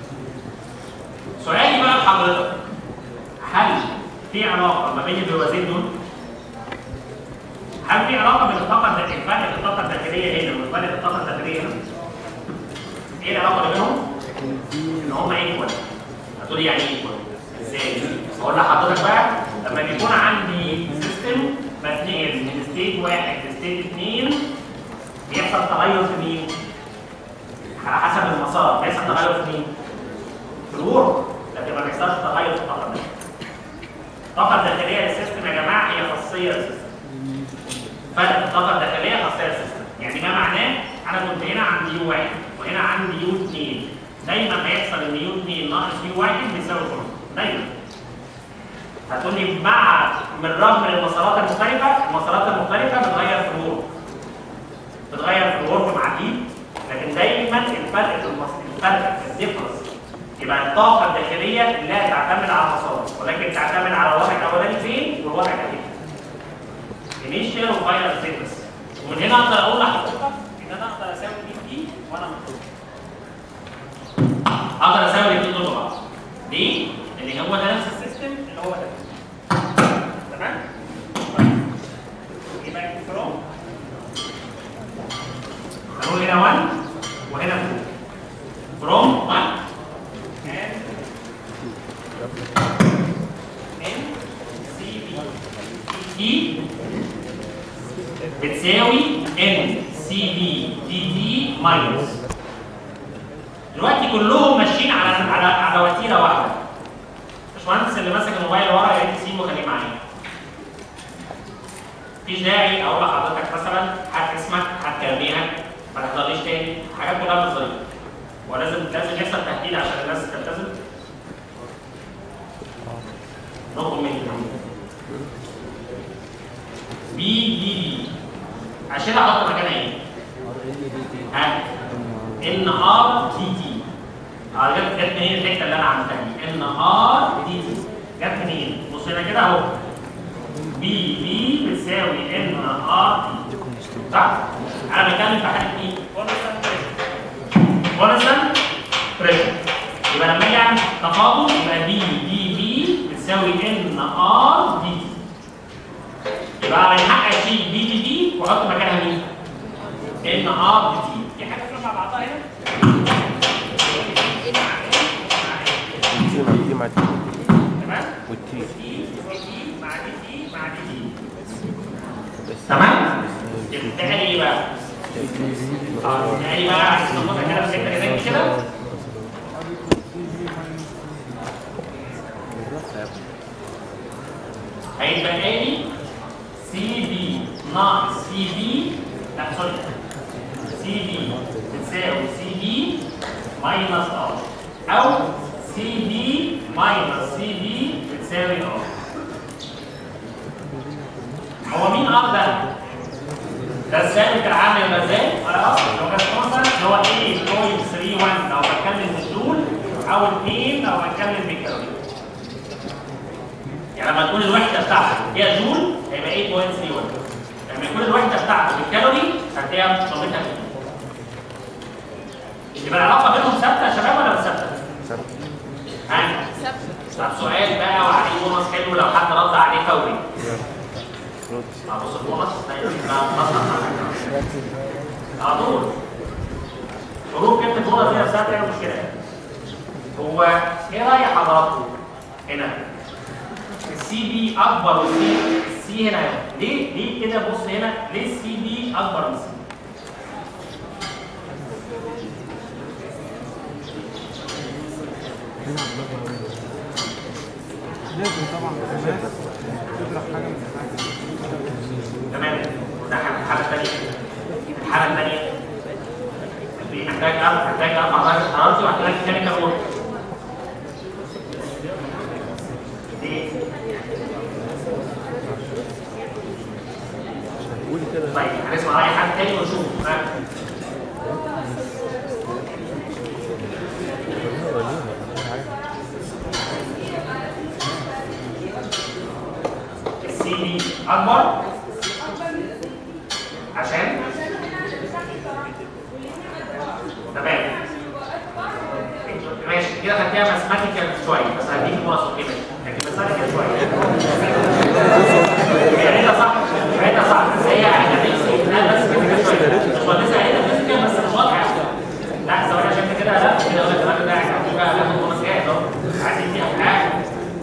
سؤالي بقى لحضرتك هل في علاقه ما بين البروازين دول؟ هل في علاقه بين الطاقه الداخليه فرق الطاقه الداخليه هنا وفرق الطاقه الداخليه هنا؟ ايه العلاقه اللي بينهم؟ ان هم ايكوال هتقول لي يعني ايكوال ازاي؟ اقول لحضرتك بقى لما بيكون عندي سيستم بتنقل من ستيت واحد لستيت اثنين بيحصل تغير في مين؟ على حسب المسار بيحصل تغير في مين؟ في الورك لكن ما بيحصلش تغير في الطاقه الداخليه. الطاقه الداخليه للسيستم يا جماعه هي خاصيه للسيستم. فرق الطاقه الداخليه خاصيه للسيستم، يعني ما معناه انا كنت هنا عندي يو واحد وهنا عندي يو اثنين. دايما هيحصل ان يو اثنين ناقص يو واحد بيساوي صفر، دايما. هتقول لي مع من رغم المسارات المختلفه، المسارات المختلفه بتغير في الورك. بتغير في الورك مع الايد لكن دايما الفرق في المس... الفرق في الديفرنس يبقى الطاقه الداخليه لا تعتمد على المسار ولكن تعتمد على الوضع الاولاني فين والوضع الثاني. انيشال وفاينل ستيتس ومن هنا اقدر اقول لحضرتك ان انا اقدر اساوي دي دي وانا مطلوب. اقدر اساوي الاثنين دول ببعض. ليه؟ لان هو ده نفس السيستم اللي هو ده. تمام؟ طيب. يبقى فروم هنقول هنا 1 وهنا 2 from 1 and n c b t بتساوي n c b d t minus دلوقتي كلهم ماشيين على على على وتيره واحده باشمهندس اللي ماسك الموبايل ورا يا ريت تسيبه خليه معايا مفيش داعي اقول لحضرتك مثلا هات اسمك هات كارنيهك ما تحضرليش تاني حاجات كلها مش ظريفه ولازم لازم يحصل تهديد عشان الناس تلتزم نقل مني بي دي دي عشان احط مكانها ايه؟ ها ان ار دي تي اه جت جت منين الحته اللي انا عملتها دي ان ار دي تي جت منين؟ بص هنا كده اهو بي بي بتساوي ان ار تي صح؟ انا بتكلم في حاله ايه؟ كونستانت بريشر تفاضل يبقى دي دي بي بتساوي ان ار دي يبقى من حق اشيل دي دي بي واحط مكانها مين؟ ان ار دي تي في حاجه كده مع بعضها هنا؟ دي مع دي مع دي تمام؟ والتي دي دي مع دي دي مع دي دي بس تمام؟ يبقى ايه بقى؟ اه يعني بقى عايز نظبطها كده في حته زي كده هيبقى لي سي بي ناقص سي بي لا سوري سي بي بتساوي سي بي ماينس ار او سي بي ماينس سي بي بتساوي ار هو مين ار ده؟ ده الثابت العام يبقى ازاي؟ خلاص لو كانت مثلا اللي هو 8.31 لو بتكلم بالجول او 2 لو بتكلم بالكالوري يعني لما تكون الوحده بتاعتك هي جول هيبقى 8.31 لما يكون الوحده بتاعتك بالكالوري هتلاقيها ضربتها كده يبقى العلاقه بينهم ثابته يا شباب ولا مش ثابته؟ ثابت ها؟ طب سؤال بقى وعليه بونص حلو لو حد رد عليه فوري رد اه بص البونص على طول حروف كلمه بونص دي نفسها بتعمل مشكله هو ايه راي حضراتكم هنا السي بي اكبر والسي السي هنا ليه ليه كده بص هنا ليه السي بي اكبر من السي لازم طبعا الناس تضرب حاجه من الحاجه تمام ده الحاله الثانيه الحاله الثانيه دي محتاج أربع محتاج اربع درجات حرارتي ومحتاج كيميكال وورك دي قولي كده طيب هنسمع راي حد تاني ونشوف ها؟ السي دي اكبر عشان تمام ماشي كده خدتيها ماثماتيكال شويه بس هديك فرص وكده لكن ماثماتيكال شويه يعني ده صح يعني ده صح بس هي اكاديميك لا بس كده شويه هو لسه قايل فيزيكال بس مش واضحه لا ثواني عشان انت كده لا كده اقول لك الراجل ده يعني بقى هاخد بونص جاهز اهو عايز يديها حاجه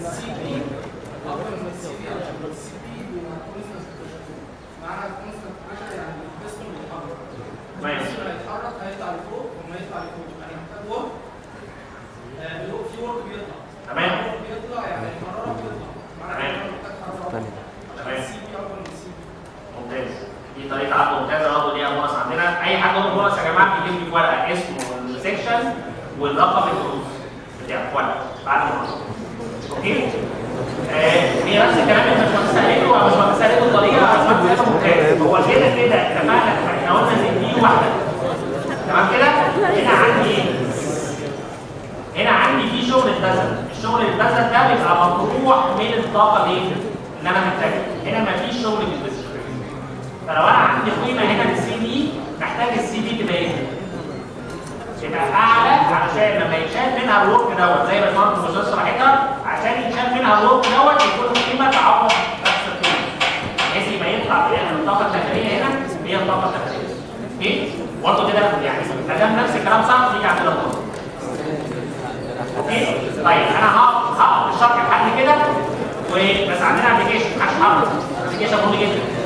ماشي هيتحرك هيطلع لفوق وما يطلع لفوق انا محتاج ورك آه، الورك في ورك بيطلع تمام الورك بيطلع يعني الحراره بتطلع معنى تمام. كده أنا محتاج حراره تاني تمام سي بي اكبر من سي بي ممتاز دي طريقه عرض ممتازه برضه ليها بونص عندنا اي حد له بونص يا جماعه بيجيب لي في ورقه اسمه والسكشن والرقم الفلوس بتاعه في ورقه بعد ما أخلص. اوكي آه، هي نفس الكلام اللي مش متسهله ومش متسهله بطريقه مش متسهله ممتاز هو كده كده اتفقنا احنا قلنا ان دي واحده تمام كده هنا عندي ايه؟ هنا عندي في شغل اتبذل الشغل اللي اتبذل ده بيبقى مطروح من الطاقه دي اللي انا محتاجها هنا مفيش شغل بيتبذل فلو انا عندي قيمه هنا للسي بي محتاج السي بي تبقى ايه؟ تبقى اعلى علشان لما يتشال منها الورك دوت زي ما سمعت البروفيسور شرحتها عشان يتشال منها الورك دوت يكون القيمه تعوض نفس القيمه بحيث يبقى يطلع في الاخر الطاقه الداخليه هنا هي الطاقه الداخليه اوكي؟ برضه كده يعني ما دام نفس الكلام صح تيجي عند الغلط اوكي؟ طيب انا هقف هقف الشرح لحد كده وبس عندنا ابلكيشن محدش حافظ ابلكيشن مهم جدا